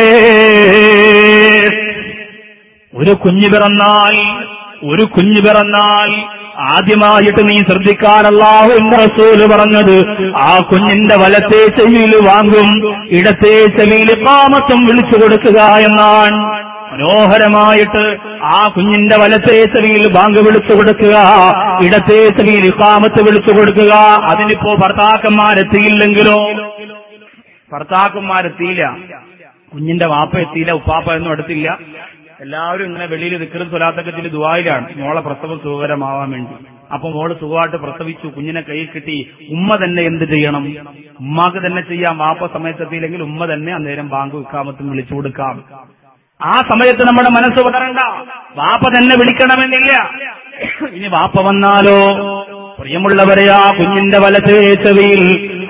ഒരു കുഞ്ഞു പിറന്നാൽ ഒരു കുഞ്ഞു പിറന്നാൽ ആദ്യമായിട്ട് നീ ശ്രദ്ധിക്കാനല്ലാഹു റസൂല് പറഞ്ഞത് ആ കുഞ്ഞിന്റെ വലത്തെ ചെവിയിൽ വാങ്ങും ഇടത്തെ ചെവിയിൽ കാമത്തും വിളിച്ചു കൊടുക്കുക എന്നാണ് മനോഹരമായിട്ട് ആ കുഞ്ഞിന്റെ വലത്തെ ചെവിയിൽ ബാങ്ക് വിളിച്ചു കൊടുക്കുക ഇടത്തെ ചെവിയിൽ കാമത്ത് വിളിച്ചു കൊടുക്കുക അതിനിപ്പോ ഭർത്താക്കന്മാരെത്തിയില്ലെങ്കിലോ ഭർത്താക്കന്മാരെത്തിയില്ല കുഞ്ഞിന്റെ വാപ്പ എത്തിയില്ല ഉപ്പാപ്പ ഒന്നും അടുത്തില്ല എല്ലാവരും ഇങ്ങനെ വെളിയിൽ വിക്രം സ്വലാത്തക്കത്തിൽ ദുബായിലാണ് മോളെ പ്രസവം സുഖകരമാവാൻ വേണ്ടി അപ്പൊ മോള് സുഖമായിട്ട് പ്രസവിച്ചു കുഞ്ഞിനെ കയ്യിൽ കിട്ടി ഉമ്മ തന്നെ എന്ത് ചെയ്യണം ഉമ്മാക്ക് തന്നെ ചെയ്യാം വാപ്പ സമയത്തെത്തിയില്ലെങ്കിൽ ഉമ്മ തന്നെ അന്നേരം ബാങ്ക് വിക്കാമത്തും വിളിച്ചു കൊടുക്കാം ആ സമയത്ത് നമ്മുടെ മനസ്സ് പതറണ്ട വാപ്പ തന്നെ വിളിക്കണമെന്നില്ല ഇനി വാപ്പ വന്നാലോ പ്രിയമുള്ളവരെ ആ കുഞ്ഞിന്റെ വലത്തെ ചെവിയിൽ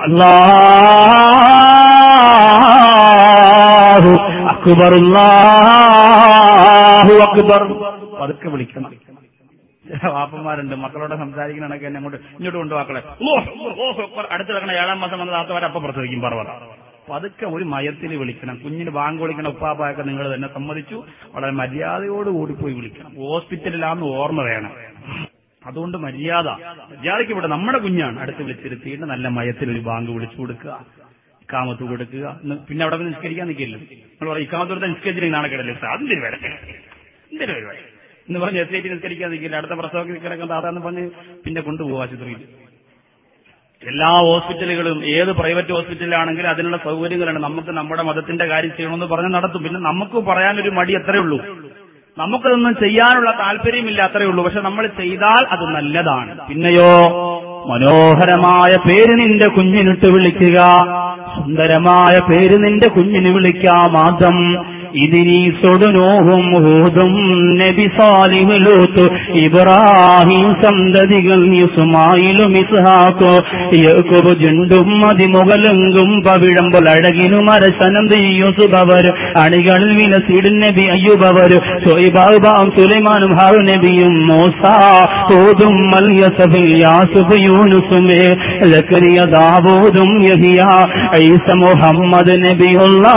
അല്ലാഹു അക്ബർ അല്ലാഹു അക്ബർ പതുക്കെ വിളിക്കണം ചില വാപ്പന്മാരുണ്ട് മക്കളോട് സംസാരിക്കുന്ന കണക്ക് എന്നെ അങ്ങോട്ട് ഇങ്ങോട്ട് കൊണ്ടുവാക്കളെ അടുത്ത് വെക്കണ ഏഴാം മാസം വന്ന താത്തവരെ അപ്പം പ്രസവിക്കും പറവറ പതുക്കെ ഒരു മയത്തിൽ വിളിക്കണം കുഞ്ഞിന് ബാങ്ക് വിളിക്കണം ഉപ്പാപ്പായൊക്കെ നിങ്ങൾ തന്നെ സമ്മതിച്ചു വളരെ മര്യാദയോടുകൂടി പോയി വിളിക്കണം ഹോസ്പിറ്റലിലാന്ന് ഓർമ്മ വേണം അതുകൊണ്ട് മര്യാദ മര്യാദയ്ക്ക് ഇവിടെ നമ്മുടെ കുഞ്ഞാണ് അടുത്ത് വിളിച്ചിരുത്തിയിട്ട് നല്ല മയത്തിൽ ഒരു ബാങ്ക് വിളിച്ചു കൊടുക്കുക ഇക്കാമത്ത് കൊടുക്കുക എന്ന് പിന്നെ അവിടെ വന്ന് നിസ്കരിക്കാൻ നിൽക്കില്ല നമ്മൾ പറയും ഇക്കാമത്ത് കൊടുത്താൽ നിസ്കരിച്ചില്ലെങ്കിൽ നാണക്കേടല്ലേ സാർ അതിന്റെ ഒരു വരട്ടെ എന്തൊരു പരിപാടി എന്ന് പറഞ്ഞ് എസ് ഐ ടി നിസ്കരിക്കാൻ നിൽക്കില്ല അടുത്ത പ്രസവത്തിൽ കിടക്കാൻ താത്താന്ന് പറഞ്ഞ് പിന്നെ കൊണ്ടുപോകും ആശുപത്രിയിൽ എല്ലാ ഹോസ്പിറ്റലുകളും ഏത് പ്രൈവറ്റ് ഹോസ്പിറ്റലാണെങ്കിലും അതിനുള്ള സൗകര്യങ്ങളുണ്ട് നമുക്ക് നമ്മുടെ മതത്തിന്റെ കാര്യം ചെയ്യണമെന്ന് പറഞ്ഞ് നടത്തും പിന്നെ നമുക്ക് പറയാനൊരു മടി അത്രേ ഉള്ളൂ നമുക്കതൊന്നും ചെയ്യാനുള്ള താല്പര്യമില്ല അത്രേ ഉള്ളൂ പക്ഷെ നമ്മൾ ചെയ്താൽ അത് നല്ലതാണ് പിന്നെയോ മനോഹരമായ പേര് നിന്റെ കുഞ്ഞിനിട്ട് വിളിക്കുക സുന്ദരമായ പേര് നിന്റെ കുഞ്ഞിന് വിളിക്കാം ആദം ഇതിനീസൊടുനോഹും ഹൂദും നബി സാലിഹുലൂത്ത് ഇബ്രാഹിം സന്തതികൾ ഇസ്മായിലും ഇസ്ഹാക്കോ യഹൂബ് ജുണ്ടും അതിമുകലെങ്കും പവിഴമ്പോൾ അഴകിനും അരസനം യൂസുബവർ അണികളിൽ വിനസീടും നബി അയ്യുബവർ സൊയ്ബാബാം സുലൈമാനും ഹാവ് നബിയും മൂസ ഹൂദും മൽയസഫിൽ യാസുബ് യൂനുസുമേ ലക്കരിയ ദാവൂദും യഹിയ ഐസ മുഹമ്മദ് നബിയുള്ള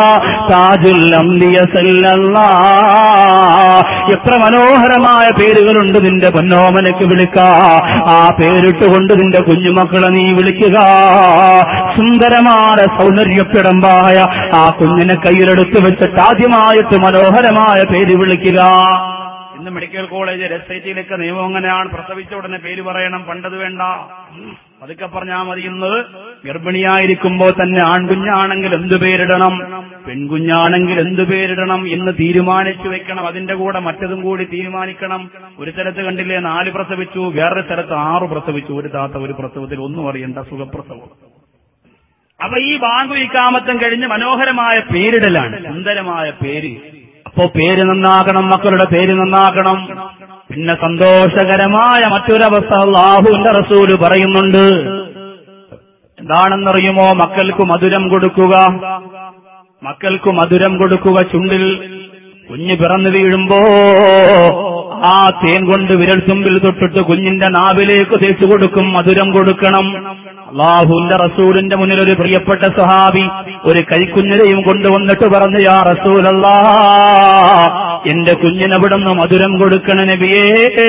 താജുൽ അംബിയ സല്ലല്ലാ എത്ര മനോഹരമായ പേരുകളുണ്ട് നിന്റെ പൊന്നോമനക്ക് വിളിക്കാ ആ പേരിട്ടുകൊണ്ട് നിന്റെ കുഞ്ഞുമക്കളെ നീ വിളിക്കുക സുന്ദരമായ സൗന്ദര്യപ്പിടമ്പായ ആ കുഞ്ഞിനെ കയ്യിലെടുത്ത് വെച്ചിട്ട് ആദ്യമായിട്ട് മനോഹരമായ പേര് വിളിക്കുക ഇന്ന് മെഡിക്കൽ കോളേജ് എസ് ഐ ടിയിലൊക്കെ നിയമം അങ്ങനെയാണ് പ്രസവിച്ച ഉടനെ പേര് പറയണം പണ്ടത് വേണ്ട അതൊക്കെ പറഞ്ഞാൽ മതി ഇന്ന് ഗർഭിണിയായിരിക്കുമ്പോൾ തന്നെ ആൺകുഞ്ഞാണെങ്കിൽ എന്തു പേരിടണം പെൺകുഞ്ഞാണെങ്കിൽ എന്തു പേരിടണം എന്ന് തീരുമാനിച്ചു വെക്കണം അതിന്റെ കൂടെ മറ്റതും കൂടി തീരുമാനിക്കണം ഒരു സ്ഥലത്ത് കണ്ടില്ലേ നാല് പ്രസവിച്ചു വേറൊരു സ്ഥലത്ത് ആറ് പ്രസവിച്ചു ഒരു താത്ത ഒരു പ്രസവത്തിൽ ഒന്നും അറിയണ്ട സുഖപ്രസവം അപ്പൊ ഈ ബാങ്കു ഇക്കാമത്തം കഴിഞ്ഞ് മനോഹരമായ പേരിടലാണ് സുന്ദരമായ പേര് അപ്പോ പേര് നന്നാകണം മക്കളുടെ പേര് നന്നാകണം പിന്നെ സന്തോഷകരമായ മറ്റൊരവസ്ഥ അള്ളാഹുവിന്റെ റസൂല് പറയുന്നുണ്ട് എന്താണെന്നറിയുമോ മക്കൾക്ക് മധുരം കൊടുക്കുക മക്കൾക്ക് മധുരം കൊടുക്കുക ചുണ്ടിൽ കുഞ്ഞ് പിറന്നു വീഴുമ്പോ ആ തേൻ കൊണ്ട് വിരൽ തുമ്പിൽ തൊട്ടിട്ട് കുഞ്ഞിന്റെ നാവിലേക്ക് തേച്ചു കൊടുക്കും മധുരം കൊടുക്കണം അള്ളാഹുന്റെ റസൂലിന്റെ മുന്നിൽ ഒരു പ്രിയപ്പെട്ട സഹാബി ഒരു കൈക്കുഞ്ഞിനെയും കൊണ്ടുവന്നിട്ട് പറഞ്ഞു യാ റസൂലല്ലാ എന്റെ കുഞ്ഞിനവിടുന്ന് മധുരം കൊടുക്കണ നബിയേ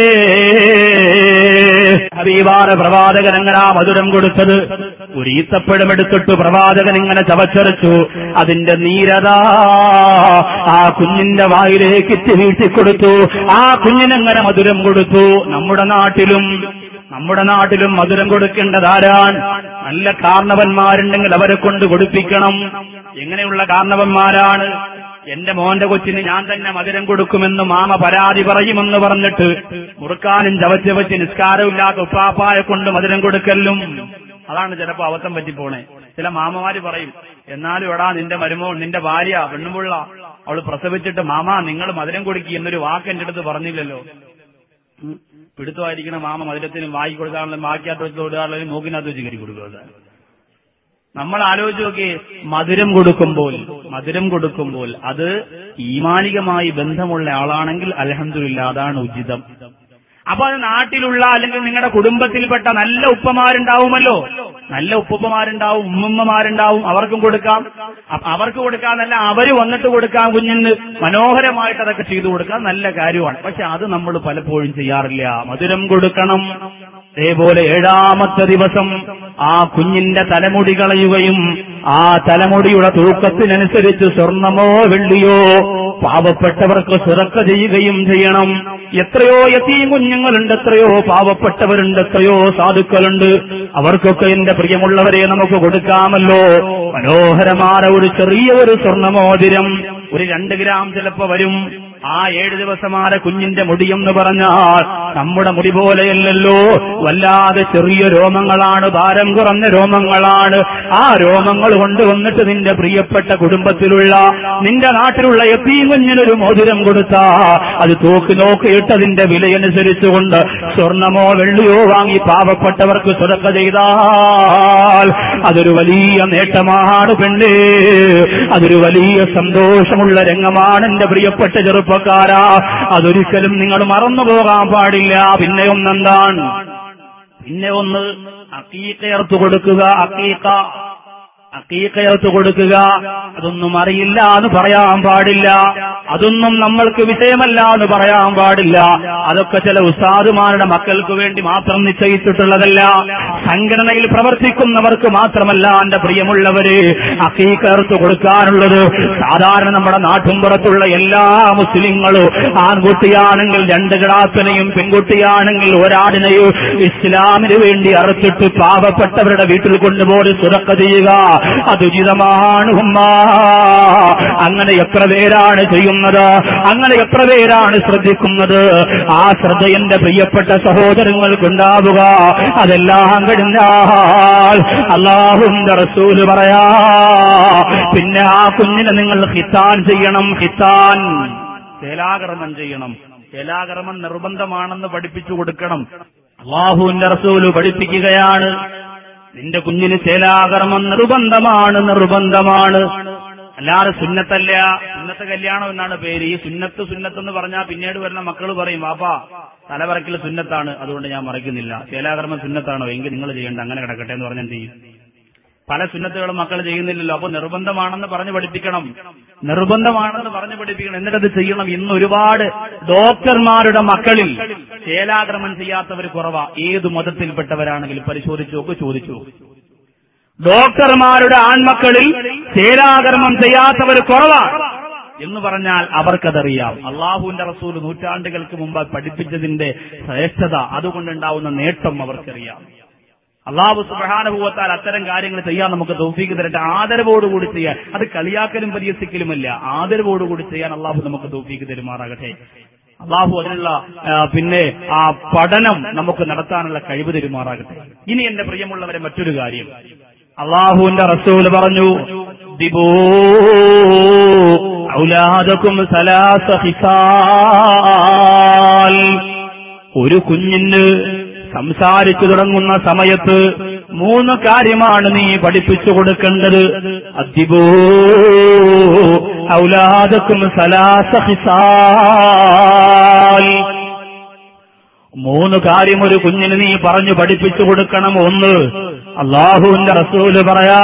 ഹബീബാന പ്രവാചകൻ എങ്ങനെ ആ മധുരം കൊടുത്തത് ഒരു ഈത്തപ്പഴം എടുത്തിട്ട് പ്രവാചകൻ ഇങ്ങനെ ചവച്ചരച്ചു അതിന്റെ നീരതാ ആ കുഞ്ഞിന്റെ വായിലേക്ക് ഇറ്റ് വീട്ടിക്കൊടുത്തു ആ കുഞ്ഞിനെങ്ങനെ മധുരം കൊടുത്തു നമ്മുടെ നാട്ടിലും നമ്മുടെ നാട്ടിലും മധുരം കൊടുക്കേണ്ടതാരാൻ നല്ല കാരണവന്മാരുണ്ടെങ്കിൽ അവരെ കൊണ്ട് കൊടുപ്പിക്കണം എങ്ങനെയുള്ള കാരണവന്മാരാണ് എന്റെ മോന്റെ കൊച്ചിന് ഞാൻ തന്നെ മധുരം കൊടുക്കുമെന്ന് മാമ പരാതി പറയുമെന്ന് പറഞ്ഞിട്ട് മുറുക്കാനും ചവച്ച് വെച്ച് നിസ്കാരമില്ലാത്ത ഉപ്പാപ്പായെ കൊണ്ട് മധുരം കൊടുക്കലും അതാണ് ചിലപ്പോ അവസ്ഥം പറ്റിപ്പോണേ ചില മാമമാര് പറയും എന്നാലും എടാ നിന്റെ മരുമോൻ നിന്റെ ഭാര്യ പെണ്ണുമുള്ള അവള് പ്രസവിച്ചിട്ട് മാമ നിങ്ങൾ മധുരം കൊടുക്കി എന്നൊരു വാക്ക് എന്റെ അടുത്ത് പറഞ്ഞില്ലല്ലോ ഉം. പിടുത്തമായിരിക്കണം മാമ മധുരത്തിന് വായി കൊടുക്കാനുള്ള വാക്കിനകത്ത് വെച്ച് കൊടുക്കാനുള്ള മൂക്കിനകത്ത് വെച്ച് കയറി കൊടുക്കുക നമ്മൾ ആലോചിച്ച് നോക്കി മധുരം കൊടുക്കുമ്പോൾ മധുരം കൊടുക്കുമ്പോൾ അത് ഈമാനികമായി ബന്ധമുള്ള ആളാണെങ്കിൽ അലഹമില്ല അതാണ് ഉചിതം അപ്പൊ അത് നാട്ടിലുള്ള അല്ലെങ്കിൽ നിങ്ങളുടെ കുടുംബത്തിൽപ്പെട്ട നല്ല ഉപ്പമാരുണ്ടാവുമല്ലോ നല്ല ഉപ്പമാരുണ്ടാവും ഉമ്മമ്മമാരുണ്ടാവും അവർക്കും കൊടുക്കാം അപ്പൊ അവർക്ക് കൊടുക്കാന്നല്ല അവര് വന്നിട്ട് കൊടുക്കാം കുഞ്ഞിന് മനോഹരമായിട്ട് അതൊക്കെ ചെയ്തു കൊടുക്കാം നല്ല കാര്യമാണ് പക്ഷെ അത് നമ്മൾ പലപ്പോഴും ചെയ്യാറില്ല മധുരം കൊടുക്കണം അതേപോലെ ഏഴാമത്തെ ദിവസം ആ കുഞ്ഞിന്റെ തലമുടി കളയുകയും ആ തലമുടിയുടെ തൂക്കത്തിനനുസരിച്ച് സ്വർണമോ വെള്ളിയോ പാവപ്പെട്ടവർക്ക് സുറക്ക ചെയ്യുകയും ചെയ്യണം എത്രയോ എത്തിയും കുഞ്ഞുങ്ങളുണ്ട് എത്രയോ പാവപ്പെട്ടവരുണ്ട് എത്രയോ സാധുക്കളുണ്ട് അവർക്കൊക്കെ എന്റെ പ്രിയമുള്ളവരെ നമുക്ക് കൊടുക്കാമല്ലോ മനോഹരമായ ഒരു ചെറിയ ഒരു സ്വർണമോതിരം ഒരു രണ്ട് ഗ്രാം ചിലപ്പോ വരും ആ ഏഴ് ദിവസമായ കുഞ്ഞിന്റെ മുടിയെന്ന് പറഞ്ഞാൽ നമ്മുടെ മുടി പോലെയല്ലല്ലോ വല്ലാതെ ചെറിയ രോമങ്ങളാണ് ഭാരം കുറഞ്ഞ രോമങ്ങളാണ് ആ രോമങ്ങൾ കൊണ്ടുവന്നിട്ട് നിന്റെ പ്രിയപ്പെട്ട കുടുംബത്തിലുള്ള നിന്റെ നാട്ടിലുള്ള എത്തിയും കുഞ്ഞിനൊരു മോതിരം കൊടുത്താ അത് തൂക്കി നോക്കിയിട്ടതിന്റെ വിലയനുസരിച്ചുകൊണ്ട് സ്വർണമോ വെള്ളിയോ വാങ്ങി പാവപ്പെട്ടവർക്ക് സുരക്ക ചെയ്താൽ അതൊരു വലിയ നേട്ടമാണ് പെണ്ണേ അതൊരു വലിയ സന്തോഷമുള്ള രംഗമാണ് എന്റെ പ്രിയപ്പെട്ട ചെറുപ്പക്കാരാ അതൊരിക്കലും നിങ്ങൾ മറന്നു പോകാൻ പാടില്ല പിന്നെ ഒന്നെന്താണ് പിന്നെ ഒന്ന് അക്കീക്കയർത്തു കൊടുക്കുക അക്കീക്ക അക്കീക്കയർത്തു കൊടുക്കുക അതൊന്നും അറിയില്ല എന്ന് പറയാൻ പാടില്ല അതൊന്നും നമ്മൾക്ക് വിഷയമല്ല എന്ന് പറയാൻ പാടില്ല അതൊക്കെ ചില ഉസ്താദുമാരുടെ മക്കൾക്ക് വേണ്ടി മാത്രം നിശ്ചയിച്ചിട്ടുള്ളതല്ല സംഘടനയിൽ പ്രവർത്തിക്കുന്നവർക്ക് മാത്രമല്ല എന്റെ പ്രിയമുള്ളവര് അക്കീക്കയർത്തു കൊടുക്കാനുള്ളത് സാധാരണ നമ്മുടെ നാട്ടിൻപുറത്തുള്ള എല്ലാ മുസ്ലിങ്ങളും ആൺകുട്ടിയാണെങ്കിൽ രണ്ട് കിടാത്തിനെയും പെൺകുട്ടിയാണെങ്കിൽ ഒരാടിനെയും ഇസ്ലാമിന് വേണ്ടി അറുത്തിട്ട് പാവപ്പെട്ടവരുടെ വീട്ടിൽ കൊണ്ടുപോയി സുരക്ക ചെയ്യുക അതുചിതമാണ് ഉമ്മ അങ്ങനെ എത്ര പേരാണ് ചെയ്യുന്നത് അങ്ങനെ എത്ര പേരാണ് ശ്രദ്ധിക്കുന്നത് ആ ശ്രദ്ധ എന്റെ പ്രിയപ്പെട്ട സഹോദരങ്ങൾക്കുണ്ടാവുക അതെല്ലാം കഴിഞ്ഞാൽ അള്ളാഹുന്റെ റസൂല് പറയാ പിന്നെ ആ കുഞ്ഞിനെ നിങ്ങൾ ഹിത്താൻ ചെയ്യണം ഹിത്താൻ ശേലാകർമ്മം ചെയ്യണം ശേലാകർമ്മം നിർബന്ധമാണെന്ന് പഠിപ്പിച്ചു കൊടുക്കണം അള്ളാഹുവിന്റെ റസൂല് പഠിപ്പിക്കുകയാണ് നിന്റെ കുഞ്ഞിന് ശേലാകർമ്മം നിർബന്ധമാണ് നിർബന്ധമാണ് അല്ലാതെ സുന്നത്തല്ല സുന്നത്ത് കല്യാണം എന്നാണ് പേര് ഈ സുന്നത്ത് സുന്നത്ത് എന്ന് പറഞ്ഞാൽ പിന്നീട് വരുന്ന മക്കൾ പറയും വാപ്പാ തലവറക്കിൽ സുന്നത്താണ് അതുകൊണ്ട് ഞാൻ മറയ്ക്കുന്നില്ല ശേലാകർമ്മം സുന്നത്താണോ എങ്കിൽ നിങ്ങൾ ചെയ്യേണ്ട അങ്ങനെ കിടക്കട്ടെ എന്ന് പറഞ്ഞാൽ എന്ത് ചെയ്യും പല സുന്നത്തുകളും മക്കൾ ചെയ്യുന്നില്ലല്ലോ അപ്പൊ നിർബന്ധമാണെന്ന് പറഞ്ഞു പഠിപ്പിക്കണം നിർബന്ധമാണെന്ന് പറഞ്ഞു പഠിപ്പിക്കണം എന്നിട്ടത് ചെയ്യണം ഇന്ന് ഒരുപാട് ഡോക്ടർമാരുടെ മക്കളിൽ ചേലാക്രമണം ചെയ്യാത്തവർ കുറവാ ഏത് മതത്തിൽപ്പെട്ടവരാണെങ്കിലും പരിശോധിച്ചു നോക്ക് ചോദിച്ചു നോക്ക്. ഡോക്ടർമാരുടെ ആൺമക്കളിൽ ചേലാകർമ്മം ചെയ്യാത്തവർ കുറവാണ് എന്ന് പറഞ്ഞാൽ അവർക്കതറിയാം അള്ളാഹുവിന്റെ റസൂൽ നൂറ്റാണ്ടുകൾക്ക് മുമ്പ് പഠിപ്പിച്ചതിന്റെ ശ്രേഷ്ഠത അതുകൊണ്ടുണ്ടാവുന്ന നേട്ടം അവർക്കറിയാം അള്ളാഹു സുബാനുഭവത്താൽ അത്തരം കാര്യങ്ങൾ ചെയ്യാൻ നമുക്ക് തൗഫീക്ക് തരട്ടെ ആദരവോടുകൂടി ചെയ്യാൻ അത് കളിയാക്കലും പരിഹസിക്കലുമല്ല ആദരവോടുകൂടി ചെയ്യാൻ അള്ളാഹു നമുക്ക് തൗഫീക്ക് തരുമാറാകട്ടെ അള്ളാഹു അതിനുള്ള ആ, പിന്നെ ആ പഠനം നമുക്ക് നടത്താനുള്ള കഴിവ് തരുമാറാകട്ടെ ഇനി എന്റെ പ്രിയമുള്ളവരെ മറ്റൊരു കാര്യം അള്ളാഹുവിന്റെ റസൂൽ പറഞ്ഞു ദിബൂ ഔലാദക്കും സലാസ ഹിസാൽ ഒരു കുഞ്ഞിന് സംസാരിച്ചു തുടങ്ങുന്ന സമയത്ത് മൂന്ന് കാര്യമാണ് നീ പഠിപ്പിച്ചു കൊടുക്കേണ്ടത് അദ്ദിബോ ഔലാദക്കും സലാസ ഹിസാൽ മൂന്ന് കാര്യം ഒരു കുഞ്ഞിന് നീ പറഞ്ഞു പഠിപ്പിച്ചു കൊടുക്കണം ഒന്ന് അള്ളാഹുവിന്റെ റസൂല് പറയാ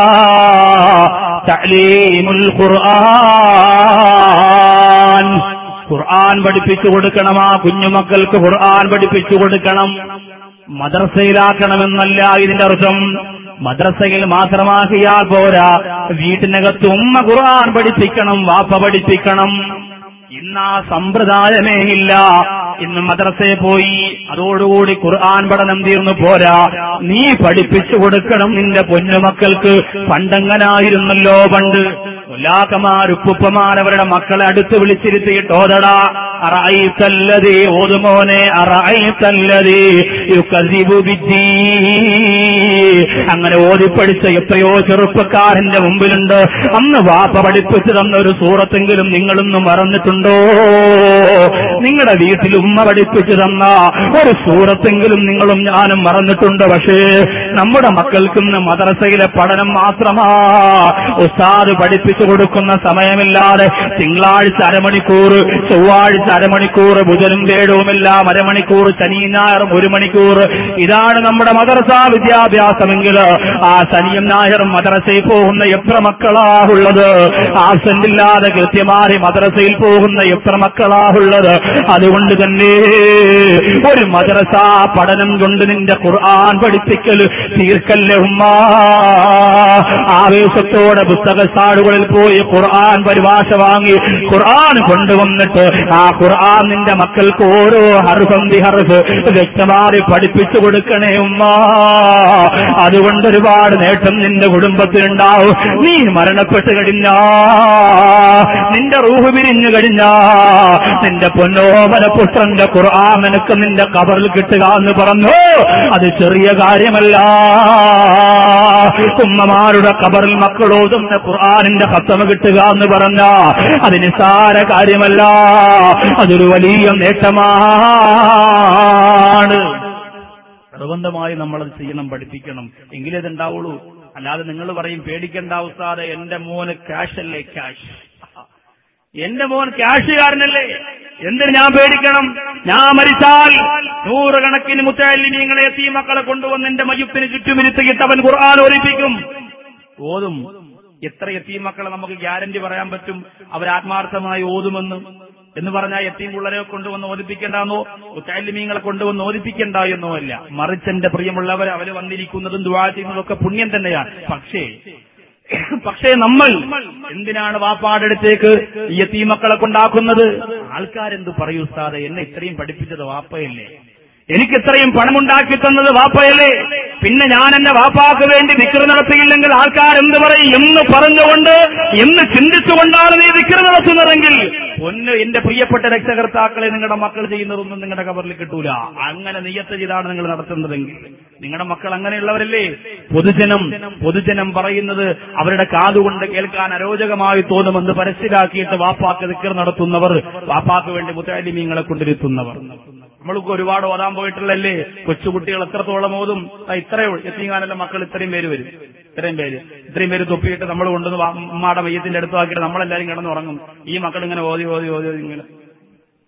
തഅലീമുൽ ഖുർആൻ ഖുർആൻ പഠിപ്പിച്ചു കൊടുക്കണം ആ കുഞ്ഞുമക്കൾക്ക് ഖുർആൻ പഠിപ്പിച്ചു കൊടുക്കണം മദ്രസയിലാക്കണമെന്നല്ല ഇതിന്റെ അർത്ഥം മദ്രസയിൽ മാത്രമാക്കിയാൽ പോരാ വീട്ടിനകത്ത് ഉമ്മ ഖുർആൻ പഠിപ്പിക്കണം വാപ്പ പഠിപ്പിക്കണം ഇന്ന് ആ സമ്പ്രദായമേ ഇല്ല ഇന്ന് മദ്രസയിൽ പോയി അതോടുകൂടി ഖുർആൻ പഠനം തീർന്നു പോരാ നീ പഠിപ്പിച്ചു കൊടുക്കണം നിന്റെ പൊന്നുമക്കൾക്ക് പണ്ടങ്ങനായിരുന്നല്ലോ പണ്ട് മുല്ലാക്കമാർ ഉപ്പുപ്പമാർ അവരുടെ മക്കളെ അടുത്ത് വിളിച്ചിരുത്തിയിട്ട് ഓതടാ അറൈത്തല്ലതേ ഓതുമോനെ അറൈത്തല്ലതേ യുക്കസിബു ബിദ്ദീ അങ്ങനെ ഓതിപ്പടിച്ച എത്രയോ ചെറുപ്പക്കാരന്റെ മുമ്പിലുണ്ട് അന്ന് വാപ്പ പഠിപ്പിച്ചു തന്ന ഒരു സൂറത്തെങ്കിലും നിങ്ങളൊന്ന് മറന്നിട്ടുണ്ടോ നിങ്ങളുടെ വീട്ടിൽ ഉമ്മ പഠിപ്പിച്ചു തന്ന ഒരു സൂറത്തെങ്കിലും നിങ്ങളും ഞാനും മറന്നിട്ടുണ്ട് പക്ഷേ നമ്മുടെ മക്കൾക്കിന്ന് മദ്രസയിലെ പഠനം മാത്രമാ ഉസ്താദ് പഠിപ്പിച്ചു കൊടുക്കുന്ന സമയമില്ലാതെ തിങ്കളാഴ്ച അരമണിക്കൂർ ചൊവ്വാഴ്ച അരമണിക്കൂർ ബുധനും വേഴവുമെല്ലാം അരമണിക്കൂർ ശനിയും ഞായറും ഒരു മണിക്കൂർ ഇതാണ് നമ്മുടെ മദ്രസ വിദ്യാഭ്യാസമെങ്കിൽ ആ ശനിയും ഞായറും മദ്രസയിൽ പോകുന്ന എത്ര മക്കളാ ഉള്ളത് ആബ്സെന്റില്ലാതെ കൃത്യമായി മദ്രസയിൽ പോകുന്ന എത്ര മക്കളാ ഉള്ളത് അതുകൊണ്ട് തന്നെ ഒരു മദ്രസ പഠനം കൊണ്ട് നിന്റെ ഖുർആൻ പഠിപ്പിക്കൽ തീർക്കല്ലേ ഉമ്മ ആവേശത്തോടെ പുസ്തകശാടുകളിൽ പോയി ഖുർആൻ പരിഭാഷ വാങ്ങി ഖുർആൻ കൊണ്ടുവന്നിട്ട് ആ ഖുർആൻ നിന്റെ മക്കൾക്ക് ഓരോ ഹർഫം ഹർഫ് വ്യക്തമായി പഠിപ്പിച്ചു കൊടുക്കണേ ഉമ്മ അതുകൊണ്ട് ഒരുപാട് നേട്ടം നിന്റെ കുടുംബത്തിനുണ്ടാവും നീ മരണപ്പെട്ട് കഴിഞ്ഞാ നിന്റെ റൂഹ് പിരിഞ്ഞു കഴിഞ്ഞാ നിന്റെ പൊന്നോമന പുത്രന്റെ ഖുർആൻ നിനക്ക് നിന്റെ കബറിൽ കിട്ടുക എന്ന് പറഞ്ഞു അത് ചെറിയ കാര്യമല്ല ഉമ്മമാരുടെ കബറിൽ മക്കളോതുന്ന ഖുർആാനിന്റെ ഹത്തമ കിട്ടുക എന്ന് പറഞ്ഞ അത് നിസ്സാര കാര്യമല്ല അതൊരു വലിയ നേട്ടമാണ് നിർബന്ധമായി നമ്മളത് ചെയ്യണം പഠിപ്പിക്കണം എങ്കിലേ ഇത് ഉണ്ടാവുള്ളൂ അല്ലാതെ നിങ്ങൾ പറയും പേടിക്കണ്ട ഉസ്താദെ എന്റെ മോന് ക്യാഷ് അല്ലേ ക്യാഷ് എന്റെ മോൻ ക്യാഷുകാരനല്ലേ എന്തിന് ഞാൻ പേടിക്കണം ഞാൻ മരിച്ചാൽ നൂറുകണക്കിന് മുത്തല്ലിമീങ്ങളെ എത്തി മക്കളെ കൊണ്ടുവന്ന് എന്റെ മയ്യത്തിന് ചുറ്റുമിരുത്തിയിട്ട് അവൻ ഖുർആൻ ഓരിപ്പിക്കും ഓതും എത്ര എത്തി മക്കളെ നമുക്ക് ഗ്യാരണ്ടി പറയാൻ പറ്റും അവർ ആത്മാർത്ഥമായി ഓതുമെന്ന് എന്ന് പറഞ്ഞാൽ എത്തിയും പിള്ളേരെ കൊണ്ടുവന്ന് ഓദിപ്പിക്കേണ്ടെന്നോ മുത്താലിമീങ്ങളെ കൊണ്ടുവന്ന് ഓദിപ്പിക്കേണ്ട എന്നോ അല്ല മറിച്ച് എന്റെ പ്രിയമുള്ളവർ അവര് വന്നിരിക്കുന്നതും ദുവാ ചെയ്യുന്നതും ഒക്കെ പുണ്യം തന്നെയാണ് പക്ഷേ പക്ഷേ നമ്മൾ എന്തിനാണ് വാപ്പാടടുത്തേക്ക് ഈ എത്തീമക്കളെ കൊണ്ടാക്കുന്നത് ആൾക്കാരെന്ത് പറയൂ ഉസ്താദെ എന്നെ ഇത്രയും പഠിപ്പിച്ചത് വാപ്പയല്ലേ എനിക്ക് ഇത്രയും പണമുണ്ടാക്കി തന്നത് വാപ്പയല്ലേ പിന്നെ ഞാൻ എന്റെ വാപ്പാക്ക് വേണ്ടി വിക്ര നടത്തിയില്ലെങ്കിൽ ആൾക്കാർ എന്ത് പറയും എന്ന് പറഞ്ഞുകൊണ്ട് എന്ന് ചിന്തിച്ചുകൊണ്ടാണ് നീ വിക്ര നടത്തുന്നതെങ്കിൽ ഒന്ന് എന്റെ പ്രിയപ്പെട്ട രക്ഷകർത്താക്കളെ നിങ്ങളുടെ മക്കൾ ചെയ്യുന്നതൊന്നും നിങ്ങളുടെ കവറിൽ കിട്ടൂല അങ്ങനെ നെയ്യത്ത് ചെയ്താണ് നിങ്ങൾ നടത്തുന്നതെങ്കിൽ നിങ്ങളുടെ മക്കൾ അങ്ങനെയുള്ളവരല്ലേ പൊതുജനം പൊതുജനം പറയുന്നത് അവരുടെ കാതുകൊണ്ട് കേൾക്കാൻ അരോചകമായി തോന്നുമെന്ന് പരസ്യരാക്കിയിട്ട് വാപ്പാക്ക് ദിക്കർ നടത്തുന്നവർ വാപ്പാക്ക് വേണ്ടി മുത്താലിമീങ്ങളെ കൊണ്ടിരുത്തുന്നവർ നമ്മൾക്ക് ഒരുപാട് ഓതാൻ പോയിട്ടുള്ളല്ലേ കൊച്ചുകുട്ടികൾ എത്രത്തോളം ഓതും ദാ ഇത്രയേ ഉള്ളൂ എത്തിങ്ങാനല്ല മക്കൾ ഇത്രയും പേര് വരും ഇത്രയും പേര് ഇത്രയും പേര് തൊപ്പിയിട്ട് നമ്മൾ കൊണ്ടുവന്ന് വാ- ഉമ്മാടെ മയ്യത്തിന്റെ അടുത്ത് ആക്കിയിട്ട് നമ്മളെല്ലാരും കിടന്നുറങ്ങും ഈ മക്കൾ ഇങ്ങനെ ഓതി ഓതി ഓതി ഓതി ഇങ്ങനെ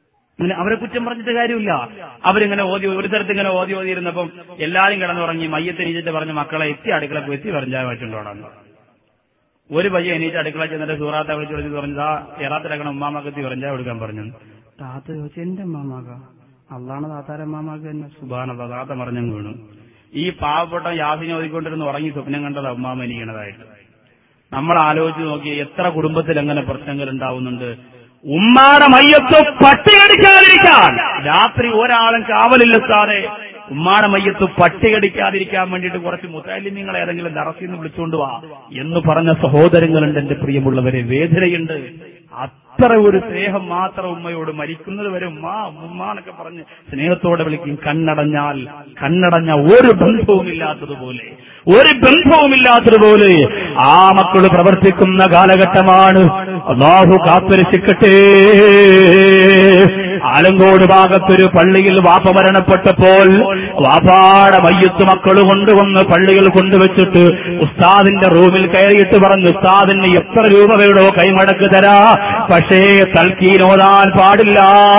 അങ്ങനെ അവരെ കുറ്റം പറഞ്ഞിട്ട് കാര്യമില്ല അവരിങ്ങനെ ഓതി ഒരു സ്ഥലത്ത് ഇങ്ങനെ ഓതി ഓതിയിരുന്നപ്പം എല്ലാരും കിടന്നുറങ്ങി മയ്യത്ത് എണീച്ചിട്ട് പറഞ്ഞ മക്കളെ എത്തി അടുക്കള എത്തി പറഞ്ഞാൽ വെച്ചിട്ടുണ്ടോടാന്ന് ഒരു പയ്യ എണീറ്റ് അടുക്കള ചെന്നിട്ട് സൂറാത്ത വിളിച്ചു വിളിച്ച് പറഞ്ഞത് ആ എറാത്തിലക്കണം ഉമ്മാമക്കെത്തി പറഞ്ഞാൽ കൊടുക്കാൻ പറഞ്ഞു താത്ത ചോദിച്ചു എന്റെ ഉമ്മാമാക അള്ളാണ് താത്താരെ ഉമ്മാമാക്ക് തന്നെ സുബാനത താത്ത മറിഞ്ഞങ്ങ് വീണു ഈ പാവപ്പെട്ട യാസിനെ ഓതിക്കൊണ്ടിരുന്ന് ഉറങ്ങി സ്വപ്നം കണ്ടത് ഉമ്മാമ എനിക്കണതായിട്ട് നമ്മൾ ആലോചിച്ച് നോക്കി എത്ര കുടുംബത്തിൽ എങ്ങനെ പ്രശ്നങ്ങൾ ഉണ്ടാവുന്നുണ്ട് ഉമ്മാടെ മയ്യത്ത് പട്ടികടിക്കാതിരിക്കാൻ രാത്രി ഒരാളും കാവലില്ലെത്താതെ ഉമ്മാടെ മയ്യത്ത് പട്ടികടിക്കാതിരിക്കാൻ വേണ്ടിയിട്ട് കുറച്ച് മുത്താലിമ്യങ്ങൾ ഏതെങ്കിലും ദറസിൽ നിന്ന് വിളിച്ചുകൊണ്ട് വാ എന്ന് പറഞ്ഞ സഹോദരങ്ങളുണ്ട് എന്റെ പ്രിയമുള്ളവരെ വേദനയുണ്ട് അത്ര ഒരു സ്നേഹം മാത്രം ഉമ്മയോട് മരിക്കുന്നത് വരെ ഉമ്മ ഉമ്മ എന്നൊക്കെ പറഞ്ഞ് സ്നേഹത്തോടെ വിളിക്കും കണ്ണടഞ്ഞാൽ കണ്ണടഞ്ഞ ഒരു ബന്ധവുമില്ലാത്തതുപോലെ ഒരു ബന്ധവുമില്ലാത്തതുപോലെ ആ മക്കൾ പ്രവർത്തിക്കുന്ന കാലഘട്ടമാണ് അള്ളാഹു കാത്തുരക്ഷിക്കട്ടെ ആലങ്കോട് ഭാഗത്തൊരു പള്ളിയിൽ വാപ്പ മരണപ്പെട്ടപ്പോൾ വാപ്പാടെ മയ്യത്ത് മക്കൾ കൊണ്ടുവന്ന് പള്ളിയിൽ കൊണ്ടുവച്ചിട്ട് ഉസ്താദിന്റെ റൂമിൽ കയറിയിട്ട് പറഞ്ഞു ഉസ്താദിന് എത്ര രൂപ വേണോ കൈമടക്ക് തരാ പക്ഷേ തൽക്കീനോതാൻ പാടില്ല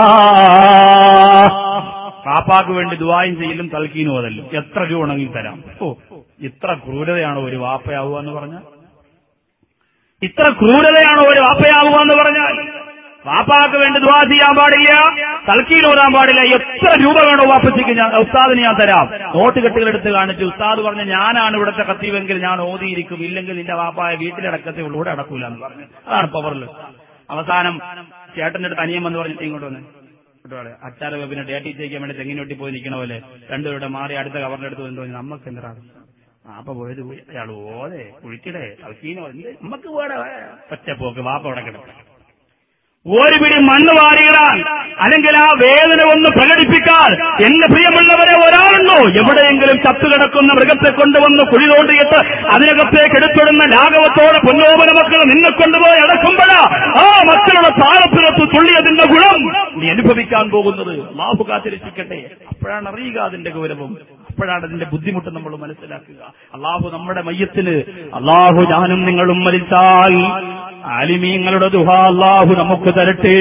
പാപ്പാക്ക് വേണ്ടി ദുവായും ചെയ്യലും തൽക്കീനോതല്ലും എത്ര രൂപ ഉണ്ടെങ്കിൽ തരാം ഓ ഇത്ര ക്രൂരതയാണോ ഒരു വാപ്പയാവുക എന്ന് പറഞ്ഞാൽ ഇത്ര ക്രൂരതയാണോ ഒരു വാപ്പയാവുക എന്ന് പറഞ്ഞാൽ വാപ്പാക്ക് വേണ്ടി ദുവാ ചെയ്യാൻ പാടില്ല തൽക്കീൽ ഓതാൻ പാടില്ല എത്ര രൂപ വേണോ വാപ്പച്ചിക്ക് ഞാൻ ഉസ്താദിന് ഞാൻ തരാം നോട്ട് കെട്ടുകൾ എടുത്ത് കാണിച്ച് ഉസ്താദ് പറഞ്ഞ ഞാനാണ് ഇവിടുത്തെ കത്തീവെങ്കിൽ ഞാൻ ഓതിയിരിക്കും ഇല്ലെങ്കിൽ നിന്റെ വാപ്പായ വീട്ടിലടക്കത്തെ ഉള്ളൂ ഇവിടെ അടക്കൂല എന്ന് പറഞ്ഞു അതാണ് പവറിൽ അവസാനം ചേട്ടന്റെ അടുത്ത് അനിയൻ വന്ന് പറഞ്ഞിട്ട് ഇങ്ങോട്ട് വന്ന് അച്ചാറ് പിന്നെ ഡേറ്റി ചെയ്യിക്കാൻ വേണ്ടി തെങ്ങിനൊട്ടി പോയി നിൽക്കണ പോലെ രണ്ടുപേരുടെ മാറി അടുത്ത കവറിന്റെ അടുത്ത് വന്നു നമുക്ക് എന്താ വാപ്പ പോയത് പോയി അയാൾ ഓതെ കുഴിച്ചിടേ തൽക്കീനോ എന്ത് നമുക്ക് പോടെ ഒറ്റ പോക്ക് വാപ്പ അവിടെ കിടക്കും ഒരു പിടി മണ്ണ് വാരിയിടാൻ അല്ലെങ്കിൽ ആ വേദന ഒന്ന് പ്രകടിപ്പിക്കാൻ എന്റെ പ്രിയമുള്ളവരെ ഒരാളുണ്ടോ എവിടെയെങ്കിലും ചത്തുകിടക്കുന്ന മൃഗത്തെ കൊണ്ടുവന്ന് കുഴി തോണ്ടിയിട്ട് അതിനകത്തേക്ക് എടുത്തിടുന്ന ലാഘവത്തോടെ പൊന്നോപന മക്കൾ നിന്നെ കൊണ്ടുപോയി അടക്കുമ്പോഴാ ആ മക്കളുടെ താഴത്തിനത്ത് തുള്ളിയതിന്റെ ഗുണം നീ അനുഭവിക്കാൻ പോകുന്നത് ലാഭു കാത്തിരക്ഷിക്കട്ടെ അപ്പോഴാണ് അറിയുക അതിന്റെ ഗൗരവം അപ്പോഴാണ് അതിന്റെ ബുദ്ധിമുട്ട് നമ്മൾ മനസ്സിലാക്കുക അള്ളാഹു നമ്മുടെ മയ്യത്തിന് അള്ളാഹു ഞാനും നിങ്ങളും മരിച്ചാൽ ആലിമീങ്ങളുടെ ദുഹ അള്ളാഹു നമുക്ക് തരട്ടെ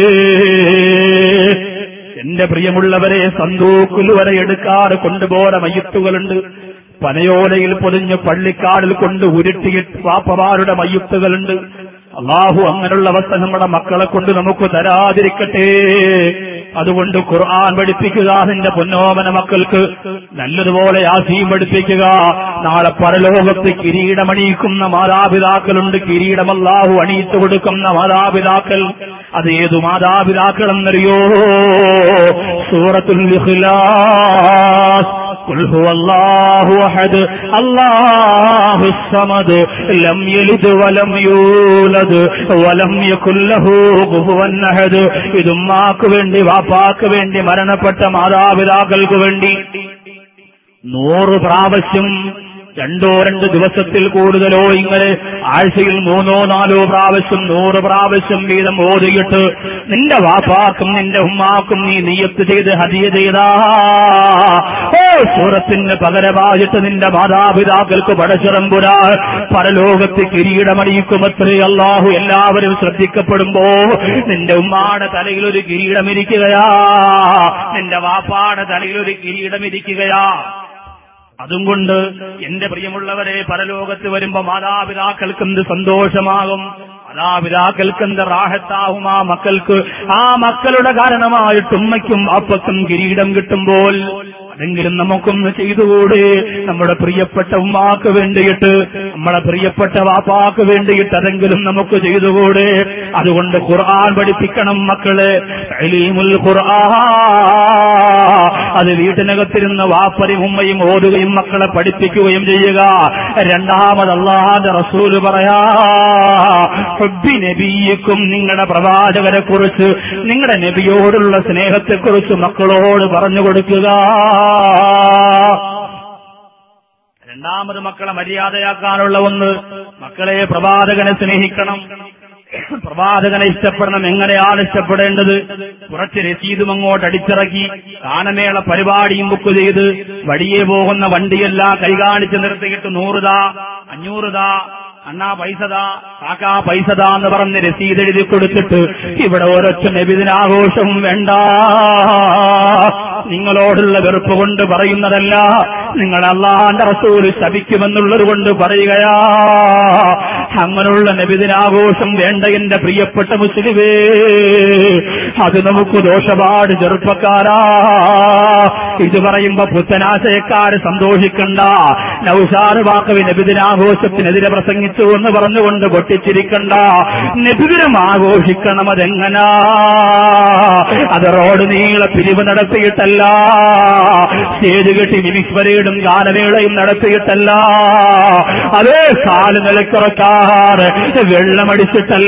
എന്റെ പ്രിയമുള്ളവരെ സന്തൂക്കിൽ വരെ എടുക്കാറ് കൊണ്ടുപോയ മയ്യത്തുകളുണ്ട് പനയോലയിൽ പൊതിഞ്ഞ് പള്ളിക്കാടിൽ കൊണ്ട് ഉരുട്ടിയിട്ട് പാപ്പമാരുടെ മയ്യത്തുകളുണ്ട് അള്ളാഹു അങ്ങനെയുള്ള അവസ്ഥ നമ്മുടെ മക്കളെ കൊണ്ട് നമുക്ക് തരാതിരിക്കട്ടെ അതുകൊണ്ട് ഖുർആൻ പഠിപ്പിക്കുക നിന്റെ പൊന്നോമന മക്കൾക്ക് നല്ലതുപോലെ ആശയും പഠിപ്പിക്കുക നാളെ പരലോകത്ത് കിരീടമണിയിക്കുന്ന മാതാപിതാക്കളുണ്ട് കിരീടം അല്ലാഹു അണിയിച്ചു കൊടുക്കുന്ന മാതാപിതാക്കൾ അത് ഏതു മാതാപിതാക്കളെന്നറിയോ സൂറത്തുൽ ഇഖ്ലാസ് قل هو الله احد الله الصمد لم يلد ولم يولد ولم يكن له كفوا احد ഇത് ഉമ്മാക്ക് വേണ്ടി വാപ്പാക്ക് വേണ്ടി മരണപ്പെട്ട മാതാപിതാക്കൾക്ക് വേണ്ടി നൂറ് പ്രാവശ്യം രണ്ടോ രണ്ട് ദിവസത്തിൽ കൂടുതലോ ഇങ്ങനെ ആഴ്ചയിൽ മൂന്നോ നാലോ പ്രാവശ്യം നൂറ് പ്രാവശ്യം വീതം ഓതിയിട്ട് നിന്റെ വാപ്പാക്കും നിന്റെ ഉമ്മാക്കും നീ നിയത്ത് ചെയ്ത് ഹതിയ ചെയ്താ ഓ സൂറത്തിന് പകരമായിട്ട് നിന്റെ മാതാപിതാക്കൾക്ക് പടച്ചിറമ്പുരാ പരലോകത്ത് കിരീടമണിയിക്കുമത്രേ അള്ളാഹു എല്ലാവരും ശ്രദ്ധിക്കപ്പെടുമ്പോ നിന്റെ ഉമ്മാടെ തലയിൽ ഒരു കിരീടം ഇരിക്കുകയാ നിന്റെ വാപ്പാടെ തലയിൽ ഒരു കിരീടം ഇരിക്കുകയാ അതും കൊണ്ട് എന്റെ പ്രിയമുള്ളവരെ പരലോകത്ത് വരുമ്പോ മാതാപിതാക്കൾക്ക് എന്ത് സന്തോഷമാകും മാതാപിതാക്കൾക്ക് എന്ത് റാഹത്താവും ആ മക്കൾക്ക് ആ മക്കളുടെ കാരണമായിട്ട് ഉമ്മയ്ക്കും അപ്പക്കും കിരീടം കിട്ടുമ്പോൾ അതെങ്കിലും നമുക്കൊന്ന് ചെയ്തുകൂടെ നമ്മുടെ പ്രിയപ്പെട്ട ഉമ്മാക്ക് വേണ്ടിയിട്ട് നമ്മളെ പ്രിയപ്പെട്ട വാപ്പാക്ക് വേണ്ടിയിട്ട് അതെങ്കിലും നമുക്ക് ചെയ്തുകൂടെ അതുകൊണ്ട് ഖുർആൻ പഠിപ്പിക്കണം മക്കള് തലീമുൽ ഖുർആൻ അത് വീട്ടിനകത്തിരുന്ന് വാപ്പയും ഉമ്മയും ഓതുകയും മക്കളെ പഠിപ്പിക്കുകയും ചെയ്യുക രണ്ടാമത് അള്ളാഹാന്റെ റസൂല് പറയാ ഹബ്ബി നബിയക്കും നിങ്ങളുടെ പ്രവാചകരെ കുറിച്ച് നിങ്ങളുടെ നബിയോടുള്ള സ്നേഹത്തെക്കുറിച്ച് മക്കളോട് പറഞ്ഞു കൊടുക്കുക രണ്ടാമത് മക്കളെ മര്യാദയാക്കാനുള്ള ഒന്ന് മക്കളെ പ്രവാചകനെ സ്നേഹിക്കണം പ്രവാചകനെ ഇഷ്ടപ്പെടണം എങ്ങനെയാണ് ഇഷ്ടപ്പെടേണ്ടത് കുറച്ച് രസീതും അങ്ങോട്ട് അടിച്ചിറക്കി ഗാനമേള പരിപാടിയും ബുക്ക് ചെയ്ത് വഴിയെ പോകുന്ന വണ്ടിയെല്ലാം കൈകാണിച്ച് നിർത്തിയിട്ട് നൂറുതാ അഞ്ഞൂറുതാ അണ്ണാ പൈസതാ കാക്കാ പൈസതാ എന്ന് പറഞ്ഞ് രസീത് എഴുതി കൊടുത്തിട്ട് ഇവിടെ ഒരൊറ്റ നബിദിനാഘോഷവും വേണ്ട നിങ്ങളോടുള്ള വെറുപ്പ് കൊണ്ട് പറയുന്നതല്ല നിങ്ങൾ അള്ളാന്റെ റസൂല് ശപിക്കുമെന്നുള്ളത് കൊണ്ട് പറയുകയാ അങ്ങനെയുള്ള നബിദിനാഘോഷം വേണ്ട എന്റെ പ്രിയപ്പെട്ട മുസ്ലിമേ അത് നമുക്ക് ദോഷപാട് ചെറുപ്പക്കാരാ ഇത് പറയുമ്പോ പുത്തനാശയക്കാര് സന്തോഷിക്കണ്ട നൗഷാറ് വാക്കവി നബിദിനാഘോഷത്തിനെതിരെ പ്രസംഗിച്ചു എന്ന് പറഞ്ഞുകൊണ്ട് പൊട്ടിച്ചിരിക്കണ്ട നബിദിനം ആഘോഷിക്കണം അതെങ്ങനാ അത് റോഡ് നീള പിരിവ് നടത്തിയിട്ടല്ല സ്റ്റേജ് കെട്ടി മിമിക്സ് പരേഡും ഗാനമേളയും നടത്തിയിട്ടല്ല അതേ കാല് നിലക്കുറക്കാറ് വെള്ളമടിച്ചിട്ടല്ല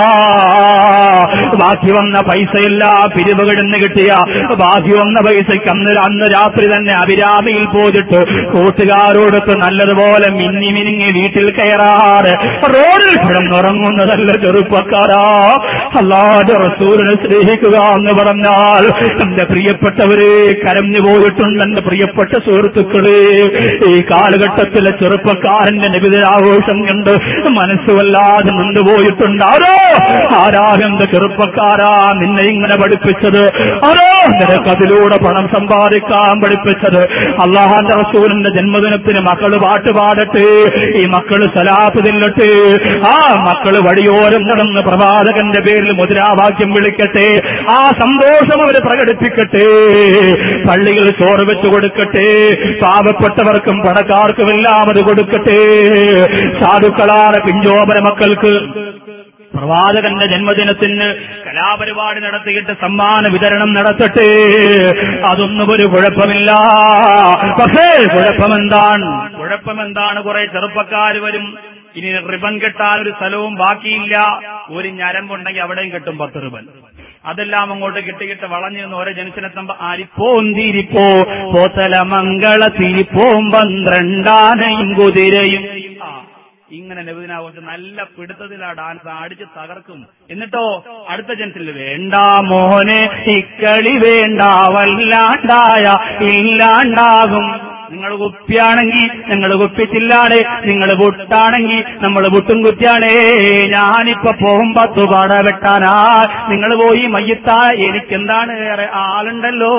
ബാക്കി വന്ന പൈസയല്ല പിരിവ് കിടന്ന് കിട്ടിയ ബാക്കി വന്ന പൈസയ്ക്ക് അന്ന് അന്ന് രാത്രി തന്നെ അഭിരാമിയിൽ പോയിട്ട് കൂട്ടുകാരോടൊത്ത് നല്ലതുപോലെ മിന്നി മിനിങ്ങി വീട്ടിൽ കയറാറ് റോഡിൽ കിടന്നുറങ്ങുന്നതല്ല ചെറുപ്പക്കാരാ അല്ലാതെ റസൂലിനെ സ്നേഹിക്കുക എന്ന് പറഞ്ഞാൽ എന്റെ പ്രിയപ്പെട്ടവരെ കരഞ്ഞു പോയിട്ടുണ്ട് എന്റെ പ്രിയപ്പെട്ട സുഹൃത്തുക്കളെ ഈ കാലഘട്ടത്തിലെ ചെറുപ്പക്കാരന്റെ നിബിധനാഘോഷം കണ്ട് മനസ്സുവല്ലാതെ നിന്നുപോയിട്ടുണ്ട് ആരോ ആരാകെന്ത ചെറുപ്പക്കാരാ നിന്നെ ഇങ്ങനെ പഠിപ്പിച്ചത് ആരോ നിനക്ക് അതിലൂടെ പണം സമ്പാദിക്കാൻ പഠിപ്പിച്ചത് അള്ളാഹാന്റെ റസൂലിന്റെ ജന്മദിനത്തിന് മക്കള് പാട്ട് പാടട്ടെ ഈ മക്കള് സലാത്ത് തില്ലട്ടെ ആ മക്കള് വഴിയോരം നടന്ന് പ്രവാചകന്റെ പേരിൽ മുദ്രാവാക്യം വിളിക്കട്ടെ ആ സന്തോഷം അവര് പ്രകടിപ്പിക്കട്ടെ പള്ളികൾ ചോറ് വെച്ചു കൊടുക്കട്ടെ പാവപ്പെട്ടവർക്കും പണക്കാർക്കും എല്ലാം അത് കൊടുക്കട്ടെ സാധുക്കളാണ് പിഞ്ചോപര മക്കൾക്ക് പ്രവാചകന്റെ ജന്മദിനത്തിന് കലാപരിപാടി നടത്തിയിട്ട് സമ്മാന വിതരണം നടത്തട്ടെ അതൊന്നും ഒരു കുഴപ്പമില്ല പക്ഷേ കുഴപ്പമെന്താണ് കുഴപ്പമെന്താണ് കുറെ ചെറുപ്പക്കാർ വരും ഇനി റിബൺ കെട്ടാൻ ഒരു സ്ഥലവും ബാക്കിയില്ല ഒരു ഞരമ്പുണ്ടെങ്കിൽ അവിടെയും കിട്ടും പത്ത് റിബൺ അതെല്ലാം അങ്ങോട്ട് കിട്ടിക്കിട്ട് വളഞ്ഞു നിന്ന് ഓരോ ജനിച്ചനെത്തുമ്പോ ആരിപ്പോം തിരിപ്പോ പോത്തല മംഗള തിരിപ്പോം പന്ത്രണ്ടാനയും കുതിരയും ആ ഇങ്ങനെ നബിദിനാഘോഷം നല്ല പിടുത്തത്തിൽ ആ ഡാൻസ് അടിച്ച് തകർക്കും എന്നിട്ടോ അടുത്ത ജനത്തിൽ വേണ്ട മോനെ ഇക്കളി വേണ്ട വല്ലാണ്ടായ ഇല്ലാണ്ടാകും നിങ്ങൾ കുപ്പിയാണെങ്കിൽ നിങ്ങൾ കുപ്പിച്ചില്ലാണ് നിങ്ങൾ പുട്ടാണെങ്കിൽ നമ്മൾ പുട്ടും കുത്തിയാണേ ഞാനിപ്പോ പോകുമ്പോ തുപാട വെട്ടാനാ നിങ്ങൾ പോയി മയ്യത്താ എനിക്കെന്താണ് വേറെ ആളുണ്ടല്ലോ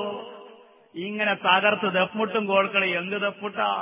ഇങ്ങനെ തകർത്ത് ദഫ്മുട്ടും കോൾക്കളി എന്ത് ദഫ്മുട്ടാ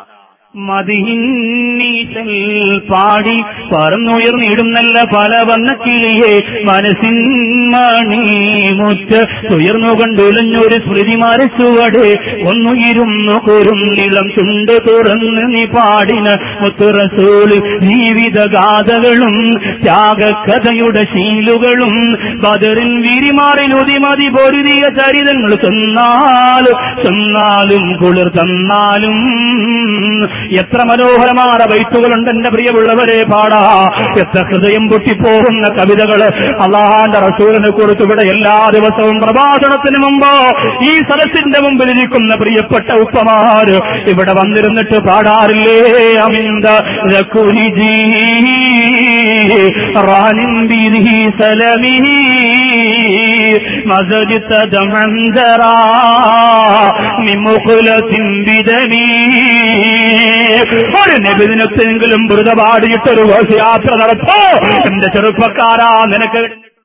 മതിഹിന്നീശൽ പാടി പറന്നുയർന്നിടുന്നല്ല പല വന്ന കിളിയെ മനസ്സിൻ മണി മുറ്റ ഉയർന്നു കണ്ടുലഞ്ഞൊരു സ്മൃതി മരച്ചുവടെ ഒന്നുയിരുന്നു കുറും നിളം ചുണ്ട് തുറന്ന് നീ പാടിന മുത്തുറസൂല് ജീവിതഗാഥകളും ത്യാഗക്കഥയുടെ ശീലുകളും ബദറിൻ വിരിമാറിനുതിമതി പൊരുതിയ ചരിതങ്ങൾ ചെന്നാലും ചെന്നാലും കുളിർ തന്നാലും എത്ര മനോഹരമായ വൈത്തുകളുണ്ട് എന്റെ പ്രിയമുള്ളവരെ പാടാ എത്ര ഹൃദയം പൊട്ടിപ്പോകുന്ന കവിതകള് അള്ളാഹാന്റെ റസൂലിനെ കുറിച്ച് ഇവിടെ എല്ലാ ദിവസവും പ്രഭാഷണത്തിന് മുമ്പ് ഈ സദസ്സിന്റെ മുമ്പിൽ ഇരിക്കുന്ന പ്രിയപ്പെട്ട ഉപ്പമാര് ഇവിടെ വന്നിരുന്നിട്ട് പാടാറില്ലേ അമിന്ദ രഘുനിജി റാനിൻ ബിരിഹി സലമി മസജിത്ത ദമന്തറാ നിമുഖുലത്തിൻ ബിദമീ ഒരു നബിദിനത്തെങ്കിലും മൃതപാടിയിട്ടൊരു ഘോഷയാത്ര നടത്തോ എന്റെ ചെറുപ്പക്കാരാ നിനക്ക്